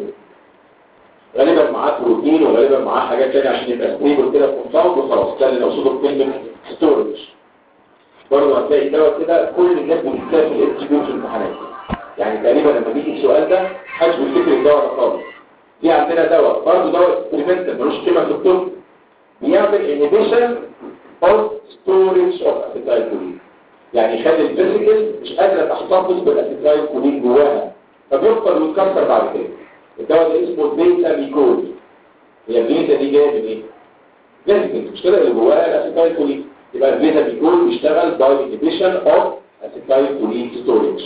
غالبا معاه بروتين وغالبا معاه حاجات تانية عشان يبقى ستيبل كده في كومباوند وخلاص ده اللي نقصده بكلمه ستورج برضه هتلاقي دواء كده كل الناس بتتكلم في الام في الامتحانات يعني تقريبا لما بيجي السؤال ده محدش بيفتكر الدواء ده خالص في عندنا دواء برضه دواء اكسبيرمنتال ملوش قيمه في الطب بيعمل انهبيشن اوف ستورج اوف اسيتايل كولين يعني يخلي الفيزيكال مش قادره تحتفظ بالاسيتايل كولين جواها فبيفضل ويتكسر بعد كده الدواء ده اسمه بيتا ميكول هي البيتا دي جايه من ايه؟ فيزيكال مش كده اللي جواها الاسيتايل كولين يبقى البيتا بيكون بيشتغل باي انهبيشن اوف اسيتايل كولين ستورج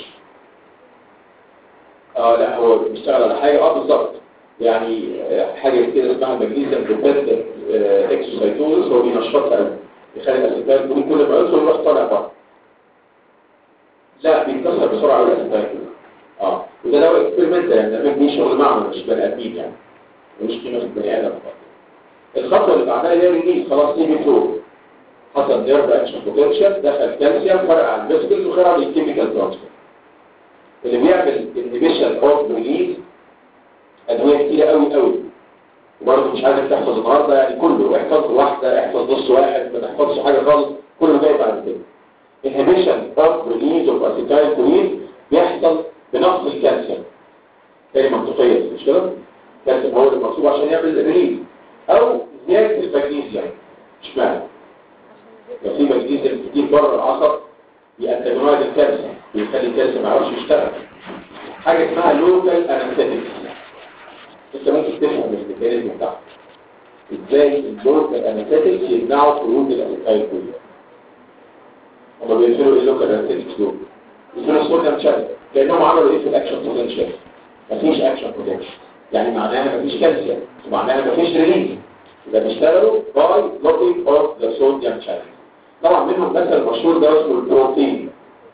اه لا هو بيشتغل على حاجه اه بالظبط يعني آه، حاجه كده اسمها مغنيسيوم ديبندنت اكسوسايتوزس هو بينشطها قوي يخلي الاسيتايل كولين كل ما يدخل يروح طالع بره لا بيتكسر بسرعه قوي الاسيتايل كولين اه وده دواء اكسبيرمنت يعني ده دي شغل معمل مش بني ادمين يعني مش قيمه في البني ادم خالص الخطوه اللي بعدها هي ريليز خلاص سي بي 4 حصل نيرف اكشن بوتنشال دخل كالسيوم فرق عن الفيسكلز وخرج الكيميكال ترانسفير اللي بيعمل انهبيشن اوف ريليز ادويه كتيره قوي قوي وبرضه مش عايزك تحفظ النهارده يعني كله احفظ واحده احفظ نص واحد ما تحفظش حاجه خالص كله جاي بعد كده انهبيشن اوف ريليز اوف اسيتايل كولين بيحصل بنقص الكالسيوم تاني منطقيه مش كده الكالسيوم هو اللي مطلوب عشان يعمل ريليز او زياده المغنيسيوم اشمعنى لو في مغنيسيوم كتير بره العصب بيأنتجنويد الكالسيوم بيخلي الكالسيوم ما يعرفش يشتغل حاجه اسمها لوكال انستيتكس انت ممكن تفهم الميكانيزم بتاعها ازاي اللوكال انستيتكس يمنعوا خروج الاسيتايل كولين هما بيقفلوا ايه اللوكال انستيتكس دول يقفلوا الصوديوم شانل كانهم عملوا ايه في الاكشن بوتنشال مفيش اكشن بوتنشال يعني معناها مفيش كالسيوم ومعناها مفيش ريليز يبقى بيشتغلوا باي لوكينج اوف ذا صوديوم شانل طبعا منهم مثل مشهور ده اسمه البروتين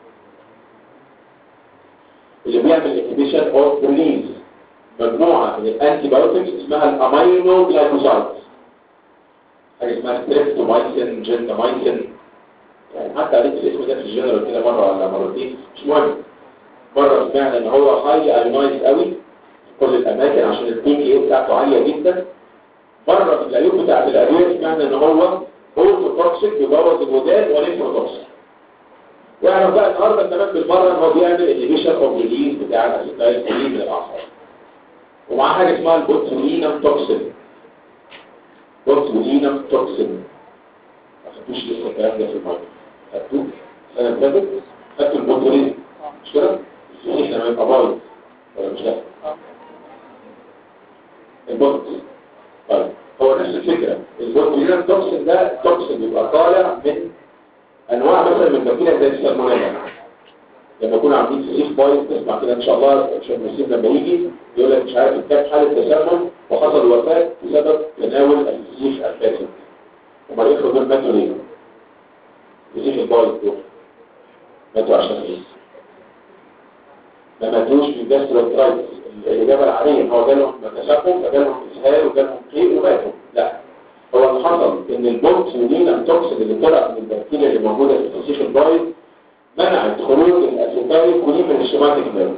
اللي بيعمل انهبيشن اوف ريليز مجموعه من الانتي بايوتكس اسمها الامينو جلايكوزايد حاجه اسمها ستريبتومايسين جنتامايسين يعني حتى قريت الاسم ده في الجنرال كده مره ولا مرتين مش مهم مره سمعنا ان هو هاي ايونايز قوي في كل الاماكن عشان البي كي اي بتاعته عاليه جدا مره في العيوب بتاعت الادويه سمعنا ان هو اوتو توكسيك بيبوظ الودان ونفرو توكسيك واعرف بقى النهارده كمان بالمره ان هو بيعمل انهبيشن اوف ريليز بتاع الاسيتايل كولين من الاعصاب ومعاه حاجه اسمها البوتولينم توكسين بوتولينم توكسين ما خدتوش لسه الكلام ده في المرض خدتوه السنه اللي فاتت خدتوا البوتولين مش كده؟ احنا ما يبقى بايظ ولا مش ده؟ البوت طيب هو نفس الفكره البوتولينم توكسين ده توكسين بيبقى طالع من انواع مثلا من البكتيريا زي السالمونيلا لما يكونوا عاملين فسيخ بايظ تسمع كده ان شاء الله شيخ نسيم لما يجي يقول لك مش عارف كام حاله تسمم وحصل وفاه بسبب تناول الفسيخ الفاسد امال ايه دول ماتوا ليه؟ الفسيخ البايظ دول ماتوا عشان ايه؟ ما ماتوش من جاستروترايتس الاجابه العاديه هو جالهم تسمم فجالهم اسهال وجالهم قيء وماتوا لا هو اللي حصل ان البورتولين التوكسين اللي طلع من البكتيريا اللي موجوده في الفسيخ البايظ منعت خروج الاسيتايل كولين من السوماتيك نيرف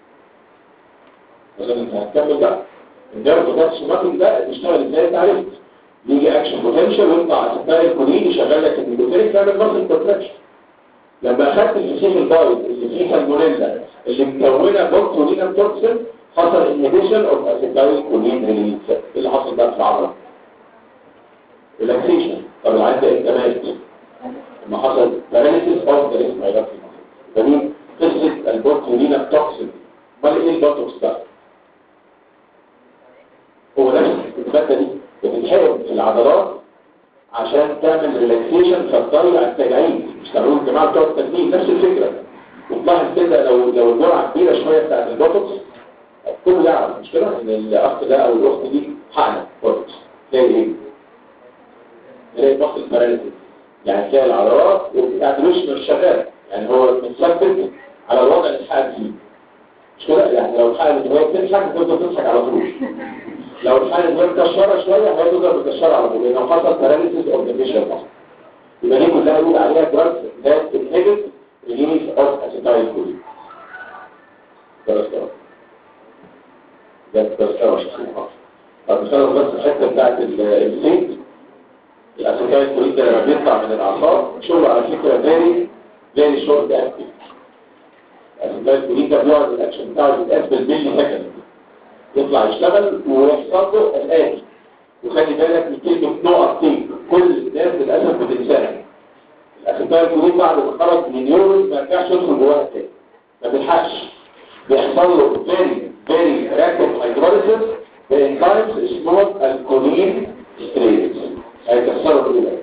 مثلا انت هتكمل بقى النيرف ده السوماتيك ده بيشتغل ازاي انت عرفت يجي اكشن بوتنشال ويطلع اسيتايل كولين يشغل لك الميجوتيريك تعمل ماسل كونتراكشن لما اخدت الفسيخ البايظ اللي فيه سالمونيلا اللي مكونه بورتولين توكسين حصل انهبيشن اوف اسيتايل كولين ريليز اللي حصل بقى في العضله ريلاكسيشن طب العيان ده انت مات لما حصل paralysis of the respiratory muscle دي قصة البورتولين التوكسين امال ايه البوتوكس ده؟ هو نفس المادة دي بتتحقن في العضلات عشان تعمل ريلاكسيشن فتضيع التجاعيد مش تعملوا الجماعة بتوع التجميل نفس الفكرة وتلاحظ كده لو لو الجرعة كبيرة شوية بتاعت البوتوكس الكل يعرف مش كده ان الاخ ده او الاخت دي حقنة بوتوكس تلاقي ايه؟ تلاقي ضغط الباراليسيس يعني تلاقي العضلات بتاعت الوش مش شغاله يعني هو متثبت على الوضع اللي اتحقق فيه مش كده يعني لو الحاله ان هي بتضحك تفضل تضحك على طول لو الحاله ان هي مكشره شويه هتفضل مكشره على طول لانه حصل باراليسيس اوف ذا فيشن يبقى دي كلها يقول عليها دراجز ذات انهبت ريليز اوف اسيتايل كولين ده بس ده بس طب نخلص بس الحته بتاعت الزيت الاسيتايل كولين ده لما بيطلع من الاعصاب شغله على فكره فيري فيري شورت اكتف الاسيتايل كولين ده بيقعد الاكشن بتاعه يتقاس بالملي سكند يطلع يشتغل ويحصل له الاتي وخلي بالك من كلمه نو ابتيك كل الناس للاسف بتنساها الاسيتايل كولين بعد ما خرج من النيورون ما يرجعش يدخل جواها تاني ما بيلحقش بيحصل له فيري فيري رابيد هيدروليسيس بانزيمز اسمهم الكولين ستريتس هيكسروا الاولى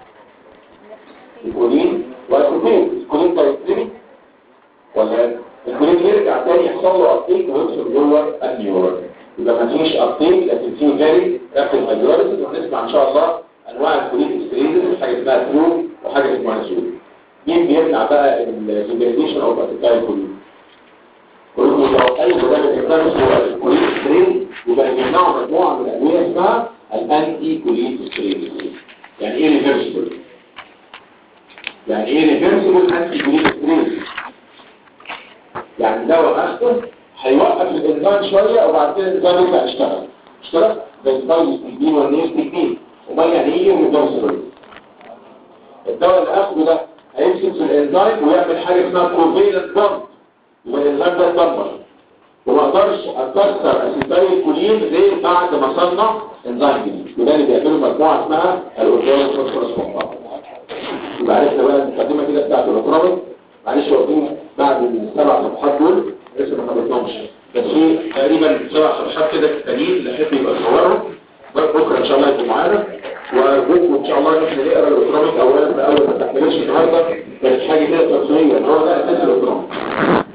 الكولين والكولين الكولين تايتري ولا الكولين يرجع تاني يحصل له ابتيك ويدخل جوه النيورون يبقى ما فيش ابتيك لكن فيه فيري رابيد هيدروليسيس وهنسمع ان شاء الله انواع الكولين ستريتس حاجه اسمها ترو وحاجه اسمها نسول مين بيمنع بقى الجنريشن اوف اتيكايل كولين كلهم متوقعين بدل الإنسان هو الكولين سترين يبقى يمنعوا مجموعة من الأدوية اسمها الأنتي كولين سترين يعني إيه ريفرسبل؟ يعني إيه ريفرسبل أنتي كولين سترين؟ يعني دواء أخده هيوقف الإنسان شوية وبعد كده الإنسان يرجع يشتغل اشتغل زي البايستيكين والنيستيكين وما يعني إيه ريفرسبل؟ الدواء اللي أخده ده هيمسك في الإنزيم ويعمل حاجة اسمها كوفيلنت بوند والإنزيم ده اتدمر وما اقدرش اكسر اسيتايل كولين غير بعد ما اصنع انزيم جديد وده اللي بيعمله مجموعه اسمها الاورجانو فوسفورس كومباوند يبقى عرفنا بقى المقدمه كده بتاعت الاوترامين معلش واقفين بعد السبع صفحات دول لسه ما خلصناش بس في تقريبا سبع صفحات كده تانيين اللي يحب يبقى يصورهم بكره ان شاء الله يكون معانا وارجوكم ان شاء الله ان احنا نقرا الاوترامين اولا باول ما تحملش النهارده بس حاجه كده تفصيليه هو ده اساس الاوترامين